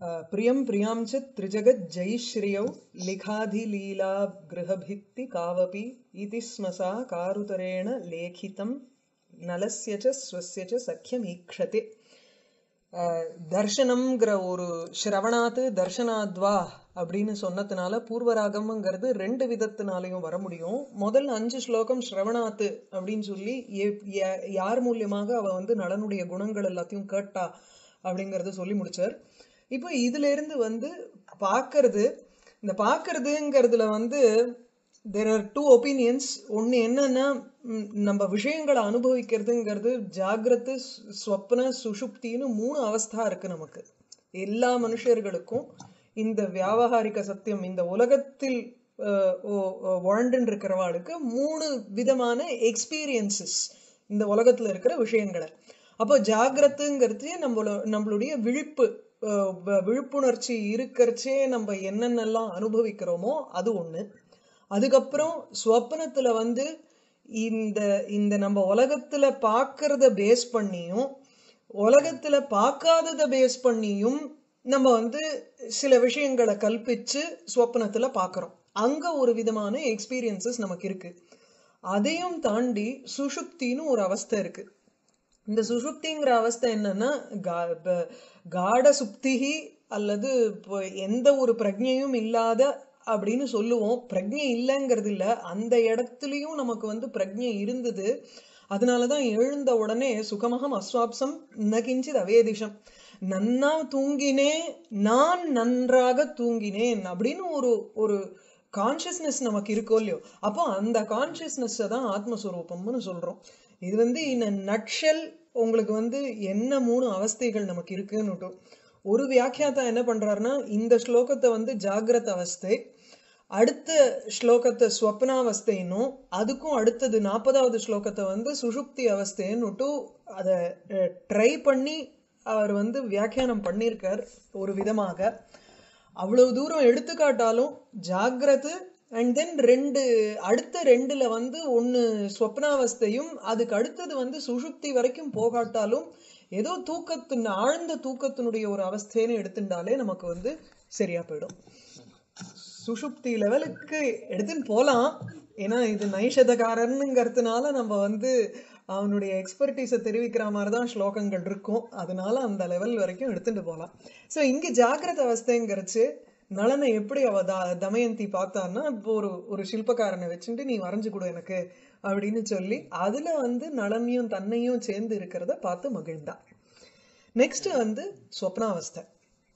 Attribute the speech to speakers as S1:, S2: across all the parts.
S1: प्रियं प्रियां च त्रिजगज्जयश्रियौ लिखाधिलीला गृहभित्ति कावपि इति स्म सा कारुतरेण लेखितं नलस्य च स्वस्य च सख्यमीक्षते அஹ், தர்ஷனம்ங்கிற ஒரு ஸ்ரவணாத்து தர்ஷனாத்வா அப்படின்னு சொன்னதுனால பூர்வராகம்ங்கிறது ரெண்டு விதத்தினாலையும் வர முடியும் முதல் அஞ்சு ஸ்லோகம் ஸ்ரவணாத்து அப்படின்னு சொல்லி எ- ய- யார் மூலியமாக அவ வந்து நலனுடைய குணங்கள் எல்லாத்தையும் கேட்டா அப்படிங்கறத சொல்லி முடிச்சார் இப்போ இதுல இருந்து வந்து பார்க்கறது இந்த பார்க்கறதுங்கிறதுல வந்து தேர் ஆர் டூ ஒப்பீனியன்ஸ் ஒன்று என்னன்னா ம், நம்ம விஷயங்களை அனுபவிக்கிறதுங்கிறது ஜாகிரத்து சு- ஸ்வப்ன சுஷுப்தின்னு மூணு அவஸ்தா இருக்கு நமக்கு எல்லா மனுஷர்களுக்கும் இந்த வியாவகாரிக சத்தியம் இந்த உலகத்தில் அஹ், ஓ- ஓ- வாழ்ந்துட்டு இருக்கிறவாளுக்கு மூணு விதமான எக்ஸ்பீரியன்சஸ் இந்த உலகத்துல இருக்கிற விஷயங்களை அப்போ ஜாகிரத்துங்கிறது நம்மளோ நம்மளுடைய விழிப்பு அஹ், வ- விழிப்புணர்ச்சி இருக்கிறச்சே நம்ம என்னென்னலாம் அனுபவிக்கிறோமோ அது ஒண்ணு அதுக்கப்புறம் ஸ்வப்னத்துல வந்து இந்த இந்த நம்ம உலகத்துல பார்க்கறத பேஸ் பண்ணியும் உலகத்துல பார்க்காதத பேஸ் பண்ணியும் நம்ம வந்து சில விஷயங்களை கல்பிச்சு ஸ்வப்னத்துல பார்க்கறோம் அங்க ஒரு விதமான எக்ஸ்பீரியன்சஸ் நமக்கு இருக்கு அதையும் தாண்டி சுஷுப்தின்னு ஒரு அவஸ்தை இருக்கு இந்த சுஷுப்திங்கிற அவஸ்தை என்னன்னா கா- ப- காட சுப்திகி அல்லது இப்போ எந்த ஒரு பிரஜையும் இல்லாத அப்படின்னு சொல்லுவோம் பிரஜை இல்லைங்கிறது இல்ல அந்த இடத்துலயும் நமக்கு வந்து பிரஜை இருந்தது அதனாலதான் எழுந்த உடனே சுகமகம் அஸ்வாப்சம் நகிஞ்சித் அவேதிஷம் நன்னா தூங்கினேன் நான் நன்றாக தூங்கினேன் அப்படின்னு ஒரு ஒரு கான்சியஸ்னஸ் நமக்கு இருக்கோ இல்லையோ அப்போ அந்த கான்சியஸ்னஸ் தான் ஆத்மஸ்வரூபம்னு சொல்றோம் இது வந்து இந்த நட்ஷல் உங்களுக்கு வந்து என்ன மூணு அவஸ்தைகள் நமக்கு இருக்குன்னு ஒரு வியாக்கியாத்தா என்ன பண்றாருன்னா இந்த ஸ்லோகத்தை வந்து ஜாகிரத அவஸ்தை அடுத்த ஸ்லோகத்தை ஸ்வப்னாவஸ்தைன்னும் அதுக்கும் அடுத்தது நாற்பதாவது ஸ்லோகத்தை வந்து சுஷுப்தி அவஸ்தைன்னுட்டு அதை ட்ரை பண்ணி அவர் வந்து வியாக்கியானம் பண்ணியிருக்கார் ஒரு விதமாக அவ்வளவு தூரம் எடுத்துக்காட்டாலும் ஜாகிரது அண்ட் தென் ரெண்டு அடுத்த ரெண்டுல வந்து ஒன்னு ஸ்வப்னாவஸ்தையும் அதுக்கு அடுத்தது வந்து சுஷுப்தி வரைக்கும் போகாட்டாலும் ஏதோ தூக்கத்தின் ஆழ்ந்த தூக்கத்தினுடைய ஒரு அவஸ்தைன்னு எடுத்துட்டாலே நமக்கு வந்து சரியா போயிடும் சுஷுப்தி லெவலுக்கு எடுத்துன்னு போலாம் ஏன்னா இது நைஷதகாரனுங்கிறதுனால நம்ம வந்து அவனுடைய எக்ஸ்பர்டீஸை தெரிவிக்கிற மாதிரி தான் ஸ்லோகங்கள் இருக்கும் அதனால அந்த லெவல் வரைக்கும் எடுத்துட்டு போகலாம் ஸோ இங்க ஜாகிரத அவஸ்தைங்கிறச்சு நலனை எப்படி அவ த தமயந்தி பார்த்தான்னா இப்போ ஒரு ஒரு சில்பக்காரனை வச்சுட்டு நீ வரைஞ்சு கொடு எனக்கு அப்படின்னு சொல்லி அதுல வந்து நலனையும் தன்னையும் சேர்ந்து இருக்கிறத பார்த்து மகிழ்ந்தா நெக்ஸ்ட் வந்து ஸ்வப்னாவஸ்தை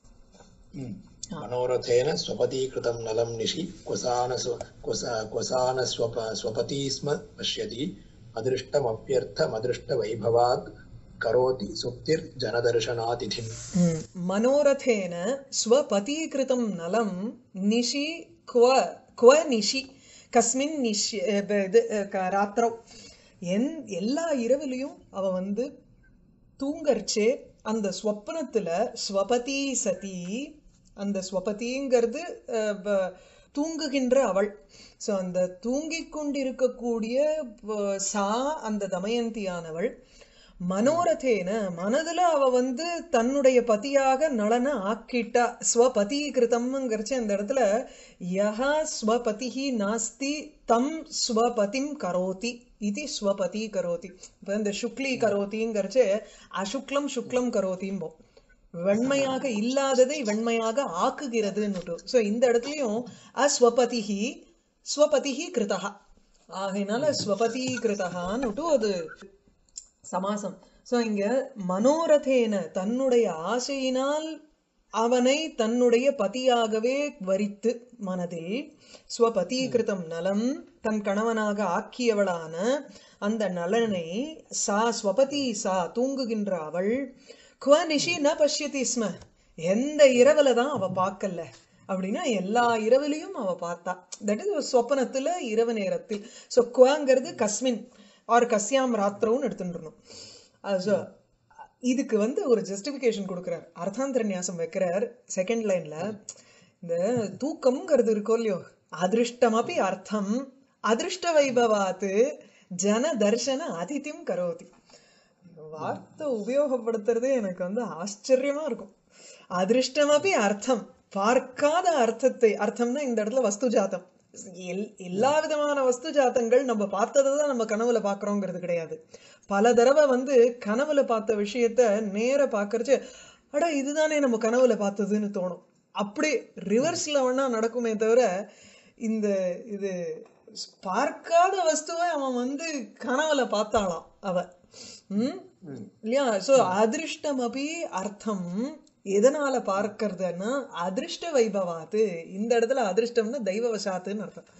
S2: मनोरथेन स्वपतीकृतं नलं निशि क्वसान क्वस क्वसान स्वप स्वपती स्म पश्यति अदृष्टमप्यर्थमदृष्टवैभवात् करोति सुप्तिर्जनदर्शनातिथिम्
S1: ம். மனோரதேன ஸ்வபதீகிருதம் நலம் நிஷி குவ குவ நிஷி கஸ்மின் நிஷி அஹ் ப- இது அஹ் க- ராத்திரோ என் எல்லா இரவிலையும் அவ வந்து தூங்கர்ச்சே அந்த ஸ்வப்னத்துல ஸ்வபதி சதி அந்த ஸ்வபதிங்கிறது அஹ், ப- தூங்குகின்ற அவள் சோ அந்த தூங்கிக் கொண்டிருக்கக்கூடிய ப- சா அந்த தமயந்தியானவள் மனோரதேன மனதுல அவ வந்து தன்னுடைய பதியாக நலனை ஆக்கிட்டா ஸ்வபதி கிருதம்ங்கிறச்சு அந்த இடத்துல யஹா ஸ்வபதிஹி நாஸ்தி தம் ஸ்வபதிம் கரோதி இது ஸ்வபதி கரோதி இப்ப இந்த சுக்லி கரோதிங்கிறச்சு அசுக்லம் சுக்லம் கரோதிம்போம் வெண்மையாக இல்லாததை வெண்மையாக ஆக்குகிறதுன்னு சோ இந்த இடத்துலயும் அஸ்வபதிஹி ஸ்வபதிஹி கிருதஹா ஆகையினால ஸ்வபதி கிருதஹான்னுட்டு அது சமாசம் சோ இங்க மனோரதேன தன்னுடைய ஆசையினால் அவனை தன்னுடைய பதியாகவே வரித்து மனதில் ஸ்வபதீகிருதம் நலம் தன் கணவனாக ஆக்கியவளான அந்த நலனை சா ஸ்வபதி சா தூங்குகின்ற அவள் குவ நிஷி ந பஷ்யதி ஸ்ம எந்த இரவுல தான் அவ பார்க்கல அப்படின்னா எல்லா இரவிலையும் அவ பார்த்தா தட் இஸ் சொப்பனத்துல இரவு நேரத்தில் சோ குவாங்கிறது கஸ்மின் ஆர் கஸ்யாம் ராத்திரவுன்னு எடுத்துட்டுருணும் So, இதுக்கு வந்து ஒரு ஜஸ்டிபிகேஷன் கொடுக்கிறார் அர்த்தாந்தர நியாசம் வைக்கிறார் செகண்ட் லைன்ல இந்த தூக்கம்ங்கிறது இருக்கோ இல்லையோ அதிருஷ்டமபி அர்த்தம் அதிருஷ்ட வைபவாத்து ஜன தர்ஷன அதிதிம் கரோதி வார்த்தை உபயோகப்படுத்துறதே எனக்கு வந்து ஆச்சரியமா இருக்கும் அதிருஷ்டமபி அர்த்தம் பார்க்காத அர்த்தத்தை அர்த்தம்னா இந்த இடத்துல வஸ்து ஜாத்தம் எல் எல்லா விதமான வஸ்து ஜாத்தங்கள் நம்ம பார்த்ததை தான் நம்ம கனவுல பார்க்கறோங்கிறது கிடையாது பல தடவை வந்து கனவுல பார்த்த விஷயத்த நேர பார்க்கறச்சு அட இதுதானே நம்ம கனவுல பார்த்ததுன்னு தோணும் அப்படி ரிவர்ஸ்ல வேணா நடக்குமே தவிர இந்த இது பார்க்காத வஸ்துவை அவன் வந்து கனவுல பார்த்தாளாம் அவ ம்
S2: ம்.
S1: இல்லையா சோ அதிருஷ்டம் அபி அர்த்தம் எதனால பார்க்கறதுன்னா அதிருஷ்ட வைபவாத்து இந்த இடத்துல அதிருஷ்டம்னா தெய்வவசாத்துன்னு அர்த்தம்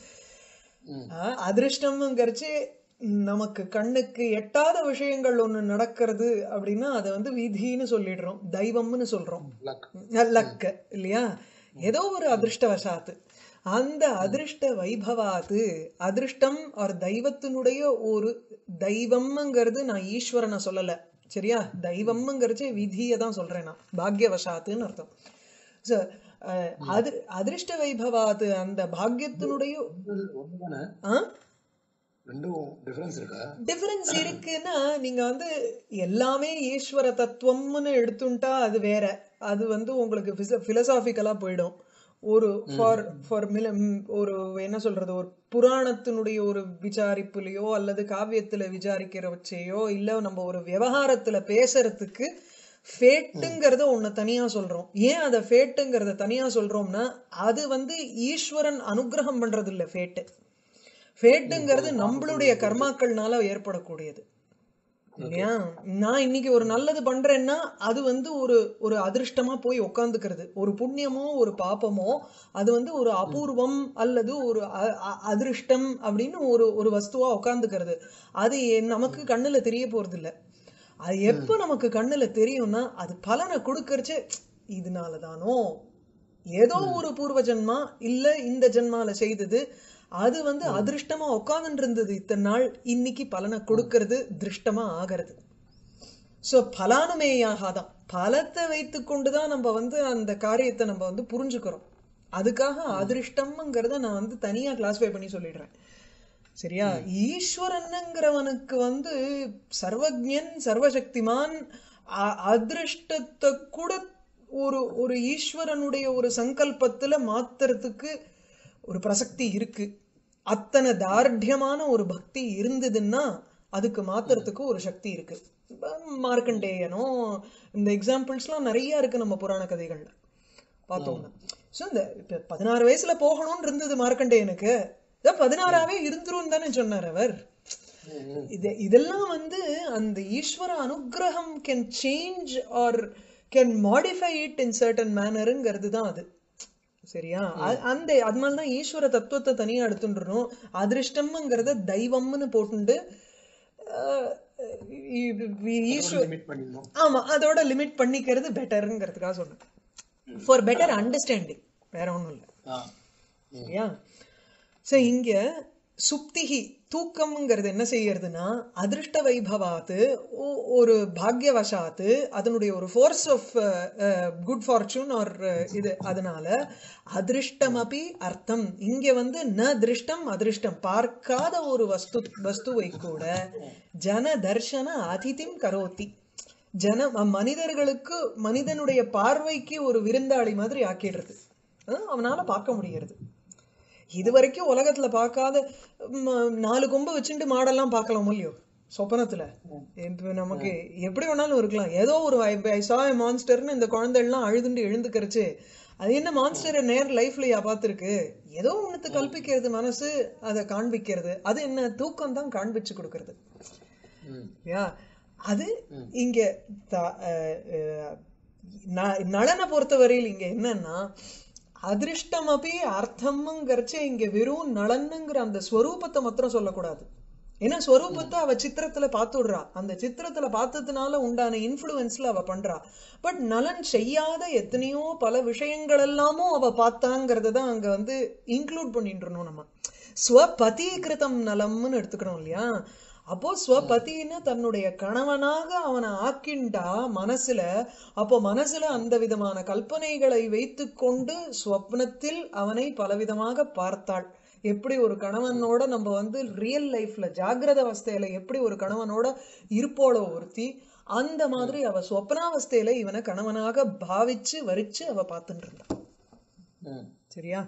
S2: ம்.
S1: ஆஹ் அதிருஷ்டம்ங்கிறச்சு நமக்கு கண்ணுக்கு எட்டாத விஷயங்கள் ஒண்ணு நடக்கிறது அப்படின்னா அதை வந்து விதின்னு சொல்லிடுறோம் தெய்வம்னு சொல்றோம்
S2: luck.
S1: லக்க இல்லையா ஏதோ ஒரு அதிருஷ்டவசாத்து அந்த அதிருஷ்ட வைபவாத்து அதிருஷ்டம் ஒரு தெய்வத்தினுடைய ஒரு தெய்வம்ங்கிறது நான் ஈஸ்வரனை சொல்லல சரியா தெய்வம்ங்கிறச்சு விதியை தான் சொல்றேன் நான் பாக்யவசாத்துன்னு அர்த்தம் So, அஹ், அது அதிருஷ்ட வைபவாத்து அந்த பாக்யத்தினுடைய
S2: ஒன்று- ஒண்ணுதானே?
S1: ஆ
S2: ரெண்டும் டிஃபரன்ஸ் இருக்கா
S1: டிஃபரன்ஸ் இருக்குன்னா நீங்க வந்து எல்லாமே ஈஸ்வர தத்துவம்னு எடுத்துட்டா அது வேற அது வந்து உங்களுக்கு பிலசாபிக்கலா போயிடும் ஒரு ஃபார் ஃபார் ஒரு என்ன சொல்றது ஒரு புராணத்தினுடைய ஒரு விசாரிப்புலயோ அல்லது காவியத்துல விசாரிக்கிற வச்சையோ இல்ல நம்ம ஒரு விவகாரத்துல பேசுறதுக்கு ஃபேட்டுங்கிறத ஒண்ணு தனியா சொல்றோம் ஏன் அதை ஃபேட்டுங்கிறத தனியா சொல்றோம்னா அது வந்து ஈஸ்வரன் அனுகிரகம் பண்றது இல்ல ஃபேட்டு ஃபேட்டுங்கிறது நம்மளுடைய கர்மாக்கள்னால ஏற்படக்கூடியது இல்லையா நான் இன்னைக்கு ஒரு நல்லது பண்றேன்னா அது வந்து ஒரு ஒரு அதிர்ஷ்டமா போய் உக்காந்துக்கிறது ஒரு புண்ணியமோ ஒரு பாப்பமோ அது வந்து ஒரு அபூர்வம் அல்லது ஒரு அ- அ- அதிருஷ்டம் அப்படின்னு ஒரு ஒரு வஸ்துவா உக்காந்துக்கிறது அது எ- நமக்கு கண்ணுல தெரிய போறது இல்ல அது எப்ப நமக்கு கண்ணுல தெரியும்னா அது பலனை கொடுக்கறச்சு இதனாலதானோ ஏதோ ஒரு பூர்வ ஜென்மா இல்ல இந்த ஜென்மால செய்தது அது வந்து அதிர்ஷ்டமா உட்கார்ந்துட்டு இருந்தது இத்தனை நாள் இன்னைக்கு பலனை கொடுக்கறது திருஷ்டமா ஆகிறது சோ பலானுமேயாகாதான் பலத்தை வைத்து கொண்டுதான் நம்ம வந்து அந்த காரியத்தை நம்ம வந்து புரிஞ்சுக்கிறோம் அதுக்காக அதிர்ஷ்டம்ங்கிறத நான் வந்து தனியா கிளாஸிஃபை பண்ணி சொல்லிடுறேன் சரியா ஈஸ்வரனுங்கிறவனுக்கு வந்து சர்வஜன் சர்வசக்திமான் அ- அதிருஷ்டத்தை கூட ஒரு ஒரு ஈஸ்வரனுடைய ஒரு சங்கல்பத்துல மாத்துறதுக்கு ஒரு பிரசக்தி இருக்கு அத்தனை தார்ಢ்யமான ஒரு பக்தி இருந்ததுன்னா அதுக்கு மாத்துறதுக்கு ஒரு சக்தி இருக்கு இப்ப மார்க்கண்டேயனோ இந்த எக்ஸாம்பிள்ஸ்லாம் நிறைய இருக்கு நம்ம புராண கதைகள்ல பார்த்தோம்னா சோ இந்த இப்ப பதினாறு வயசுல போகணும்னு இருந்தது மார்க்கண்டேயனுக்கு இதான் பதினாறாவே இருந்துரும் தானே சொன்னார் அவர் இது இதெல்லாம் வந்து அந்த ஈஸ்வர அனுகிரகம் can change or can modify it in certain மேனருங்கிறது தான் அது சரியா அ- அந்த அதனால தான் ஈஸ்வர தத்துவத்தை தனியா எடுத்துட்டுறோம் அதிருஷ்டம்ங்கிறத தெய்வம்னு போட்டுண்டு அஹ், இ- இ- ஈஸ்வர
S2: லிமிட் பண்ணிடணும்
S1: ஆமா அதோட லிமிட் பண்ணிக்கிறது பெட்டருங்கிறதுக்காக சொன்னேன் ஃபார் பெட்டர் அண்டர்ஸ்டாண்டிங் வேற ஒண்ணும் இல்லை
S2: ஆ ம்.
S1: சரியா சோ இங்க சுப்திகி தூக்கம்ங்கிறது என்ன செய்யறதுன்னா அதிருஷ்ட வைபவாத்து ஒ- ஒரு பாக்யவசாத்து அதனுடைய ஒரு force of good fortune or இது அதனால அதிருஷ்டமபி அர்த்தம் இங்க வந்து ந திருஷ்டம் அதிருஷ்டம் பார்க்காத ஒரு வஸ்து வஸ்துவை கூட ஜன தர்ஷன அதிதிம் கரோதி ஜன ம- மனிதர்களுக்கு மனிதனுடைய பார்வைக்கு ஒரு விருந்தாளி மாதிரி ஆக்கிடுறது அஹ் அவனால பார்க்க முடிகிறது இது வரைக்கும் உலகத்துல பார்க்காத ம், நாலு கொம்பு வச்சுட்டு மாடெல்லாம் பார்க்கலாம் இல்லையோ சொப்பனத்துல இப்ப நமக்கு எப்படி வேணாலும் இருக்கலாம் ஏதோ ஒரு ஐசா மான்ஸ்டர்னு இந்த குழந்தைகள்லாம் அழுதுண்டு எழுந்துக்கிறச்சு அது என்ன மான்ஸ்டரை நேர் லைஃப்லயா பார்த்திருக்கு ஏதோ ஒண்ணுத்து கல்பிக்கிறது மனசு அதை காண்பிக்கிறது அது என்ன தூக்கம் தான் காண்பிச்சு கொடுக்கறது
S2: ம்.
S1: யா அது இங்க த- அஹ், அஹ், ந- நளனை பொறுத்தவரையில் இங்க என்னன்னா அதிருஷ்டம் அப்படி அர்த்தம்ங்கிறச்சே இங்க வெறும் நளனுங்கிற அந்த ஸ்வரூபத்தை மாத்திரம் சொல்லக்கூடாது ஏன்னா ஸ்வரூபத்தை அவ சித்திரத்துல பார்த்துடுறா அந்த சித்திரத்துல பார்த்ததுனால உண்டான இன்ஃப்ளூயன்ஸ்ல அவ பண்றா பட் நலன் செய்யாத எத்தனையோ பல விஷயங்கள் எல்லாமும் அவ பார்த்தாங்கிறத தான் அங்க வந்து இன்க்ளூட் பண்ணிட்டுருணும் நம்ம ஸ்வபதீகிருதம் நலம்னு எடுத்துக்கணும் இல்லையா அப்போ ஸ்வபதின்னு தன்னுடைய கணவனாக அவனை ஆக்கிண்டா மனசுல அப்போ மனசுல அந்த விதமான கல்பனைகளை வைத்துக்கொண்டு ஸ்வப்னத்தில் அவனை பலவிதமாக பார்த்தாள் எப்படி ஒரு கணவனோட நம்ம வந்து ரியல் லைஃப்ல ஜாகிரத அவஸ்தையில எப்படி ஒரு கணவனோட இருப்போளோ ஒருத்தி அந்த மாதிரி அவ சொப்னாவஸ்தையில இவனை கணவனாக பாவிச்சு வரிச்சு அவ பார்த்துட்டு இருந்தா
S2: ம்
S1: சரியா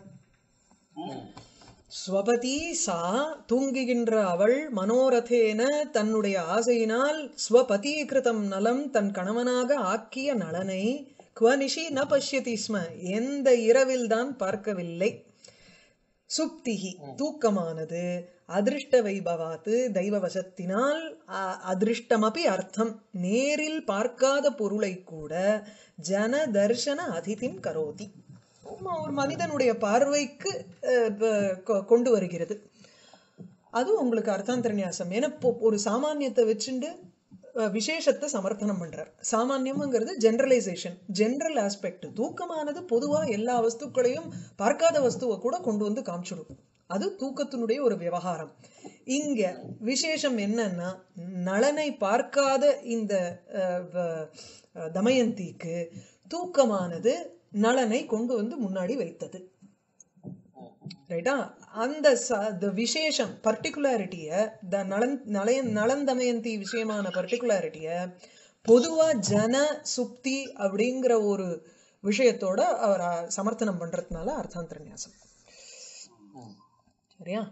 S1: ஸ்வபதி சா தூங்குகின்ற அவள் மனோரதேன தன்னுடைய ஆசையினால் ஸ்வபதீகிருதம் நலம் தன் கணவனாக ஆக்கிய நலனை குவனிஷி ந பஷ்யதி ஸ்ம எந்த இரவில் தான் பார்க்கவில்லை சுப்திகி தூக்கமானது அதிருஷ்ட வைபவாத்து தெய்வ வசத்தினால் அ- அதிருஷ்டமபி அர்த்தம் நேரில் பார்க்காத பொருளை கூட ஜன தர்ஷன அதிதிம் கரோதி ஆமா, ஒரு மனிதனுடைய பார்வைக்கு அஹ், ப- கொ- கொண்டு வருகிறது அது உங்களுக்கு அர்த்தாந்தரநியாசம் ஏன்னா இப்போ ஒரு சாமானியத்தை வச்சுண்டு அஹ், விசேஷத்தை சமர்த்தனம் பண்றார் சாமானியம்ங்கிறது ஜெனரலைசேஷன் ஜெனரல் ஆஸ்பெக்ட் தூக்கமானது பொதுவா எல்லா வஸ்துக்களையும் பார்க்காத வஸ்துவை கூட கொண்டு வந்து காமிச்சிடும் அது தூக்கத்தினுடைய ஒரு விவகாரம் இங்க விசேஷம் என்னன்னா நலனை பார்க்காத இந்த அஹ், வ- அஹ், தமயந்திக்கு தூக்கமானது நலனை கொண்டு வந்து முன்னாடி வைத்தது ரைட்டா அந்த ச- the விசேஷம் பர்டிகுலாரிட்டிய த நலன் நலயன் நலன் தமயந்தி விஷயமான பர்டிகுலாரிட்டிய பொதுவா ஜன சுப்தி அப்படிங்கிற ஒரு விஷயத்தோட அவர் அ- சமர்த்தனம் பண்றதுனால அர்த்தாந்தரநியாசம் சரியா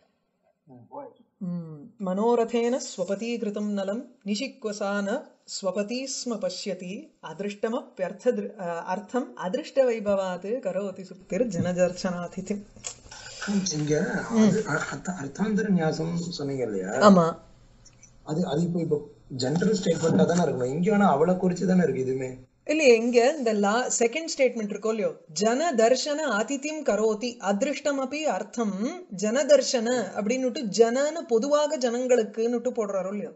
S1: ம், மனோரதேன ஸ்வபதீகிருதம் நலம் நிஷிக்வசான ஸ்வபதி ஸ்ம பஷ்யதி அதிருஷ்டமப்யர்த்த திரு- அஹ், அர்த்தம் அதிருஷ்ட வைபவாத் கரோதி சுப்திர் ஜனதர்சனாதிதி
S2: இங்க அது அ- அர்த்த- அர்த்தாந்தர நியாசம் சொன்னீங்க இல்லையா
S1: ஆமா
S2: அது அது இப்போ இப்போ ஜென்ரல் ஸ்டேட்மெண்டா தானே இருக்கணும் இங்க வேணா அவளை குறிச்சு தானே இருக்கு இதுவுமே
S1: இல்லையே இங்க இந்த லா செகண்ட் ஸ்டேட்மெண்ட் இருக்கோ இல்லையோ ஜன தர்ஷன அதிதிம் கரோதி அதிருஷ்டமபி அர்த்தம் ஜன தர்ஷன அப்படின்னுட்டு ஜனன்னு பொதுவாக ஜனங்களுக்குன்னுட்டு போடுறாரோ இல்லையோ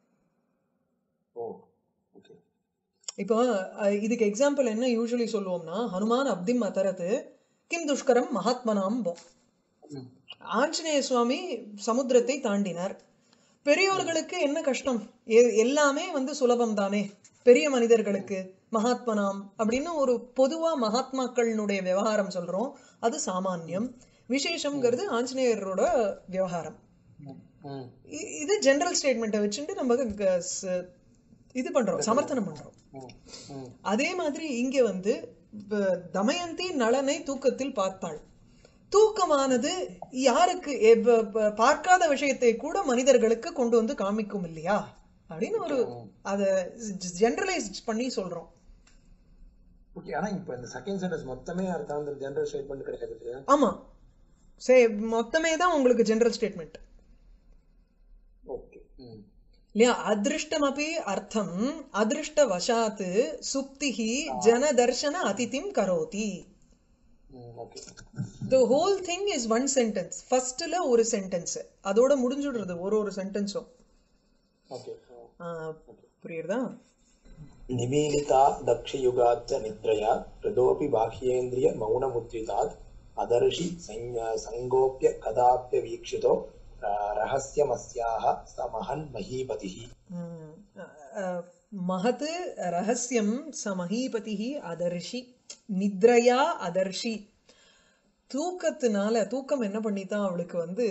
S2: ஓ ஓகே
S1: இப்போ அஹ், இதுக்கு எக்ஸாம்பிள் என்ன யூஸ்வலி சொல்லுவோம்னா ஹனுமான் அப்திம் அதரது கிம் துஷ்கரம் மகாத்மனாம் போ ஆஞ்சநேய சுவாமி சமுத்திரத்தை தாண்டினார் பெரியவர்களுக்கு என்ன கஷ்டம் எ- எல்லாமே வந்து சுலபம் தானே பெரிய மனிதர்களுக்கு மகாத்மனாம் அப்படின்னு ஒரு பொதுவா மகாத்மாக்களினுடைய விவகாரம் சொல்றோம் அது சாமானியம் விசேஷம்ங்கிறது ஆஞ்சநேயரோட விவகாரம்
S2: ம்
S1: இ- இது ஜெனரல் ஸ்டேட்மெண்ட்டை வச்சுட்டு நம்ம க- ச- இது பண்றோம் சமர்த்தனம் பண்றோம்
S2: ம் ம்
S1: அதே மாதிரி இங்க வந்து ப- தமயந்தி நலனை தூக்கத்தில் பார்த்தாள் தூக்கமானது யாருக்கு எ- ப- ப- பார்க்காத விஷயத்தை கூட மனிதர்களுக்கு கொண்டு வந்து காமிக்கும் இல்லையா அப்படின்னு ஒரு அத ஜெனரலைஸ் பண்ணி சொல்றோம்
S2: ஓகே ஆனா இப்போ இந்த செகண்ட் சென்டென்ஸ் மொத்தமே அர்த்தாந்தர ஜென்ரல் ஸ்டேட்மெண்ட் கிடையாது
S1: ஆமா சரி மொத்தமே தான் உங்களுக்கு ஜெனரல் ஸ்டேட்மெண்ட்
S2: ஓகே ம்
S1: இல்லையா அதிருஷ்டமபி அர்த்தம் அதிருஷ்ட வசாத் சுப்திஹி ஜனதர்ஷன அதிதிம் கரோதி
S2: hmm okay
S1: the whole thing is one sentence ஃபர்ஸ்ட்ல ஒரு சென்டென்ஸ் அதோட முடிஞ்சுடுறது ஒரு ஒரு சென்டென்ஸும்
S2: ஓகே
S1: புரியுறதா
S2: निमीलिता दक्षयुगाच्च निद्रया हृदोऽपि बाह्येन्द्रिय मौनमुद्रितात् अदर्शि संज्ञा- सङ्गोप्य कदाप्यवीक्षितो र- रहस्यमस्याः स महन् महीपतिः
S1: ம், அஹ், மகத் ரகசியம் ச மகீபதிஹி அதர்ஷி நித்ரயா அதர்ஷி தூக்கத்தினால தூக்கம் என்ன பண்ணித்தான் அவளுக்கு வந்து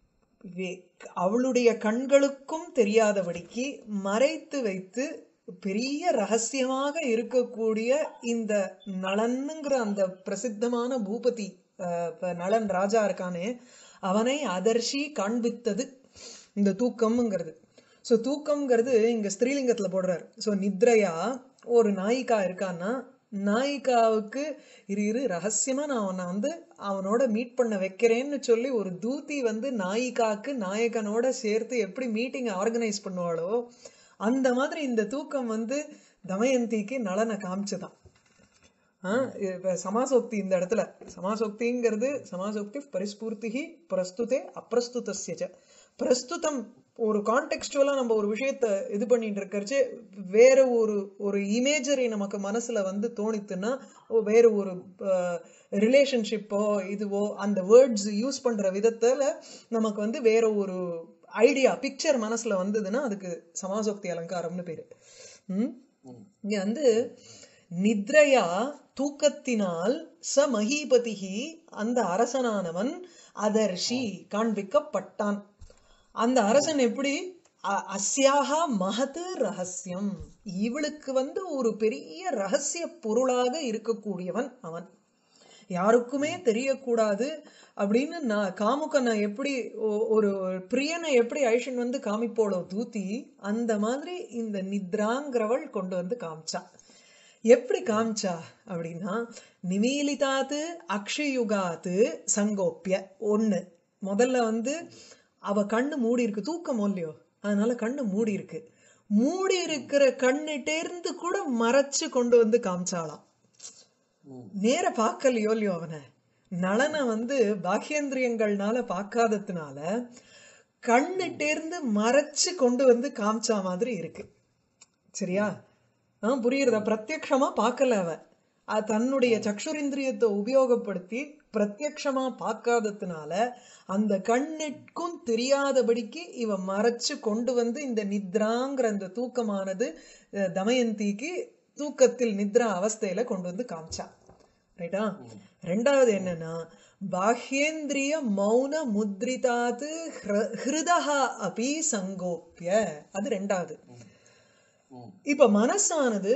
S1: வே- அவளுடைய கண்களுக்கும் தெரியாதபடிக்கு மறைத்து வைத்து பெரிய ரகசியமாக இருக்கக்கூடிய இந்த நளன்ங்கிற அந்த பிரசித்தமான பூபதி அஹ், இப்ப நளன் ராஜா இருக்கானே அவனை அதர்ஷி காண்பித்தது இந்த தூக்கம்ங்கிறது ஸோ தூக்கம்ங்கிறது இங்க ஸ்திரீலிங்கத்துல போடுறாரு ஸோ நித்ரையா ஒரு நாயிகா இருக்கான்னா நாயிகாவுக்கு இரு இரு ரகசியமா நான் அவனை வந்து அவனோட மீட் பண்ண வைக்கிறேன்னு சொல்லி ஒரு தூதி வந்து நாயிகாக்கு நாயகனோட சேர்த்து எப்படி மீட்டிங் ஆர்கனைஸ் பண்ணுவாளோ அந்த மாதிரி இந்த தூக்கம் வந்து தமயந்திக்கு நலனை காமிச்சுதான் ஆ, இப்ப சமாசோக்தி இந்த இடத்துல சமாசோக்திங்கிறது சமாசோக்தி பரிஸ்பூர்த்திகி பிரஸ்துதே அப்பிரஸ்துதஸ்ய ச. பிரஸ்துதம் ஒரு கான்டெக்ஸ்டுவலா நம்ம ஒரு விஷயத்த இது பண்ணிட்டு இருக்கறச்சு வேற ஒரு ஒரு இமேஜரி நமக்கு மனசுல வந்து தோணித்துன்னா ஓ, வேற ஒரு ரிலேஷன்ஷிப்போ இதுவோ அந்த வேர்ட்ஸ் யூஸ் பண்ற விதத்துல நமக்கு வந்து வேற ஒரு ஐடியா பிக்சர் மனசுல வந்ததுன்னா அதுக்கு சமாசோக்தி அலங்காரம்னு பேரு ம் இங்க வந்து நித்ரையா தூக்கத்தினால் ச மகீபதிகி அந்த அரசனானவன் அதர்ஷி காண்பிக்கப்பட்டான் அந்த அரசன் எப்படி அ- அஸ்யாஹா மகது ரகசியம் இவளுக்கு வந்து ஒரு பெரிய ரகசிய பொருளாக இருக்கக்கூடியவன் அவன் யாருக்குமே தெரியக்கூடாது அப்படின்னு நான் காமுகனை எப்படி ஒ- ஒரு பிரியனை எப்படி ஐஷன் வந்து காமிப்போளோ தூத்தி அந்த மாதிரி இந்த நித்ராங்கிறவள் கொண்டு வந்து காமிச்சா எப்படி காமிச்சா அப்படின்னா நிமீலிதாத்து அக்ஷயுகாத்து சங்கோப்பிய ஒண்ணு முதல்ல வந்து அவ கண்ணு மூடி இருக்கு தூக்கம் இல்லையோ அதனால கண்ணு மூடி இருக்கு மூடி இருக்கிற கண்ணிட்டேர்ந்து கூட மறைச்சு கொண்டு வந்து காமிச்சாளாம் நேர பார்க்கலையோ இல்லையோ அவனை நளனை வந்து பாக்கியேந்திரியங்கள்னால பார்க்காததுனால கண்ணிட்டேர்ந்து மறைச்சு கொண்டு வந்து காமிச்சா மாதிரி இருக்கு சரியா ஆ புரியுறதா பிரத்யக்ஷமா பார்க்கல அவ அ- தன்னுடைய சக்ஷுரிந்திரியத்தை உபயோகப்படுத்தி பிரத்யக்ஷமா பார்க்காததுனால அந்த கண்ணுக்கும் தெரியாதபடிக்கு இவ மறைச்சு கொண்டு வந்து இந்த நித்ராங்கிற அந்த தூக்கமானது அஹ், தமயந்திக்கு தூக்கத்தில் நித்ரா அவஸ்தையில கொண்டு வந்து காமிச்சா ரைட்டா ரெண்டாவது என்னன்னா பாஹ்யேந்திரிய மௌன முத்ரிதாத்து ஹிர- ஹிருதஹா அபி சங்கோப்பிய அது ரெண்டாவது இப்ப மனசானது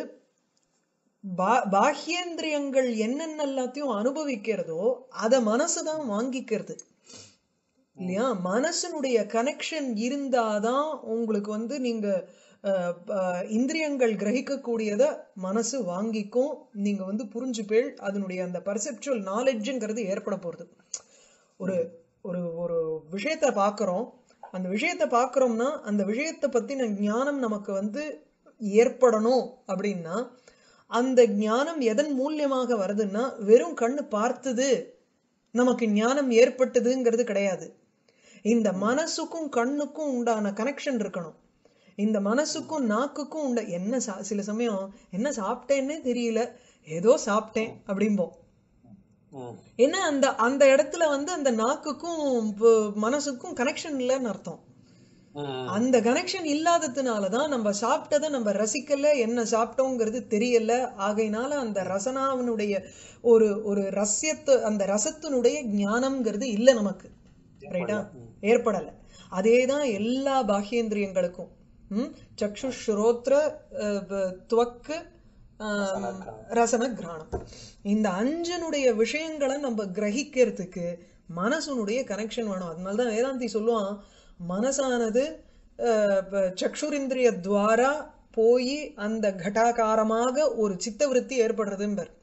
S1: பா- பாஹ்யேந்திரியங்கள் என்னென்ன எல்லாத்தையும் அனுபவிக்கிறதோ அத மனசுதான் வாங்கிக்கிறது இல்லையா மனசனுடைய கனெக்ஷன் இருந்தாதான் உங்களுக்கு வந்து நீங்க அஹ், அஹ், இந்திரியங்கள் கிரகிக்கக்கூடியத மனசு வாங்கிக்கும் நீங்க வந்து புரிஞ்சுப்பேள் அதனுடைய அந்த பர்செப்சுவல் நாலெட்ஜுங்கிறது ஏற்பட போறது ஒரு ஒரு ஒரு விஷயத்த பார்க்கறோம் அந்த விஷயத்த பார்க்கறோம்னா அந்த விஷயத்தை பத்தின ஞானம் நமக்கு வந்து ஏற்படணும் அப்படின்னா அந்த ஞானம் எதன் மூலியமாக வருதுன்னா வெறும் கண்ணு பார்த்தது நமக்கு ஞானம் ஏற்பட்டதுங்கிறது கிடையாது இந்த மனசுக்கும் கண்ணுக்கும் உண்டான கனெக்ஷன் இருக்கணும் இந்த மனசுக்கும் நாக்குக்கும் உண்ட என்ன சா- சில சமயம் என்ன சாப்பிட்டேன்னே தெரியல ஏதோ சாப்பிட்டேன் அப்படிம்போம் ஏன்னா அந்த அந்த இடத்துல வந்து அந்த நாக்குக்கும் ப- மனசுக்கும் கனெக்ஷன் இல்லைன்னு அர்த்தம் அந்த கனெக்ஷன் இல்லாததுனாலதான் நம்ம சாப்பிட்டதை நம்ம ரசிக்கல என்ன சாப்பிட்டோங்கிறது தெரியல ஆகையினால அந்த ரசனாவினுடைய ஒரு ஒரு ரஸ்யத்து அந்த ரசத்தினுடைய ஞானம்ங்கிறது இல்ல நமக்கு ரைட்டா ஏற்படல அதேதான் எல்லா பாஹ்யேந்திரியங்களுக்கும் ம் சக்ஷு ஸ்ரோத்ர அஹ், ப- துவக்கு ஆம், ரசன கிராணம் இந்த அஞ்சனுடைய விஷயங்களை நம்ம கிரகிக்கிறதுக்கு மனசுனுடைய கனெக்ஷன் வேணும் அதனாலதான் வேதாந்தி சொல்லுவான் மனசானது அஹ், ப- சக்ஷுரிந்திரிய துவாரா போய் அந்த கட்டாகாரமாக ஒரு சித்த விருத்தி ஏற்படுறதும்பர்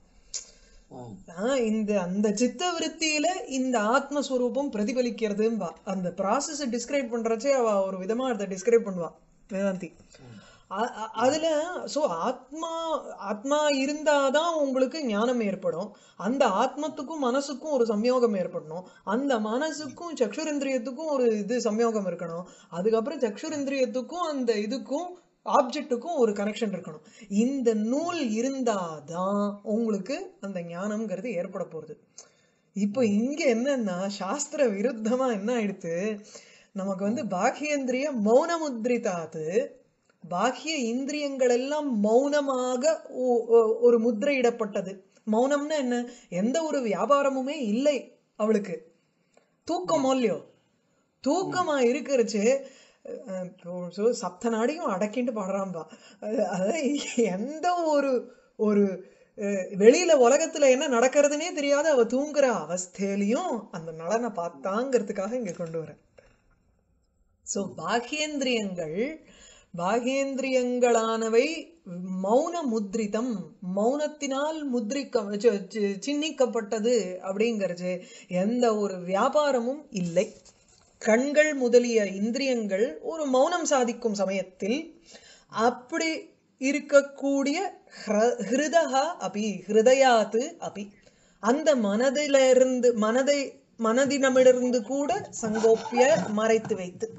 S1: ஆஹ் இந்த அந்த சித்த விருத்தியில இந்த ஆத்மஸ்வரூபம் பிரதிபலிக்கிறதும்பா அந்த ப்ராசஸ் டிஸ்கிரைப் பண்றச்சே அவ ஒரு விதமா அதை டிஸ்கிரைப் பண்ணுவா வேதாந்தி அ- அ- அதுல சோ ஆத்மா ஆத்மா இருந்தாதான் உங்களுக்கு ஞானம் ஏற்படும் அந்த ஆத்மத்துக்கும் மனசுக்கும் ஒரு சம்யோகம் ஏற்படணும் அந்த மனசுக்கும் சக்ஷுரேந்திரியத்துக்கும் ஒரு இது சம்யோகம் இருக்கணும் அதுக்கப்புறம் சக்ஷுரேந்திரியத்துக்கும் அந்த இதுக்கும் ஆப்ஜெக்ட்டுக்கும் ஒரு கனெக்ஷன் இருக்கணும் இந்த நூல் இருந்தாதான் உங்களுக்கு அந்த ஞானம்ங்கிறது ஏற்பட போறது இப்போ இங்க என்னன்னா சாஸ்திர விருத்தமா என்ன ஆயிடுத்து நமக்கு வந்து பாஹ்யேந்திரிய மௌன முத்ரிதாத்து பாஹ்ய இந்திரியங்கள் எல்லாம் மௌனமாக ஒ- ஒ- ஒரு முத்திரையிடப்பட்டது மௌனம்னா என்ன எந்த ஒரு வியாபாரமுமே இல்லை அவளுக்கு தூக்கம் இல்லையோ தூக்கமா இருக்கிறச்சு சப்த நாடியும் அடக்கிட்டு பாடுறான்பா அஹ் அதான் எந்த ஒரு ஒரு அஹ், வெளியில உலகத்துல என்ன நடக்கிறதுனே தெரியாத அவ தூங்குற அவஸ்தையிலையும் அந்த நலனை பார்த்தாங்கிறதுக்காக இங்க கொண்டு வரேன் சோ பாகேந்திரியங்கள் பாகேந்திரியங்களானவை மௌன முத்ரிதம் மௌனத்தினால் முத்ரிக்க சி- சி- சின்னிக்கப்பட்டது அப்படிங்கிறது எந்த ஒரு வியாபாரமும் இல்லை கண்கள் முதலிய இந்திரியங்கள் ஒரு மௌனம் சாதிக்கும் சமயத்தில் அப்படி இருக்கக்கூடிய ஹ்ர- ஹிருதஹா அபி ஹிருதயாத்து அபி அந்த மனதிலிருந்து மனதை மனதினமிலிருந்து கூட சங்கோப்பிய மறைத்து வைத்து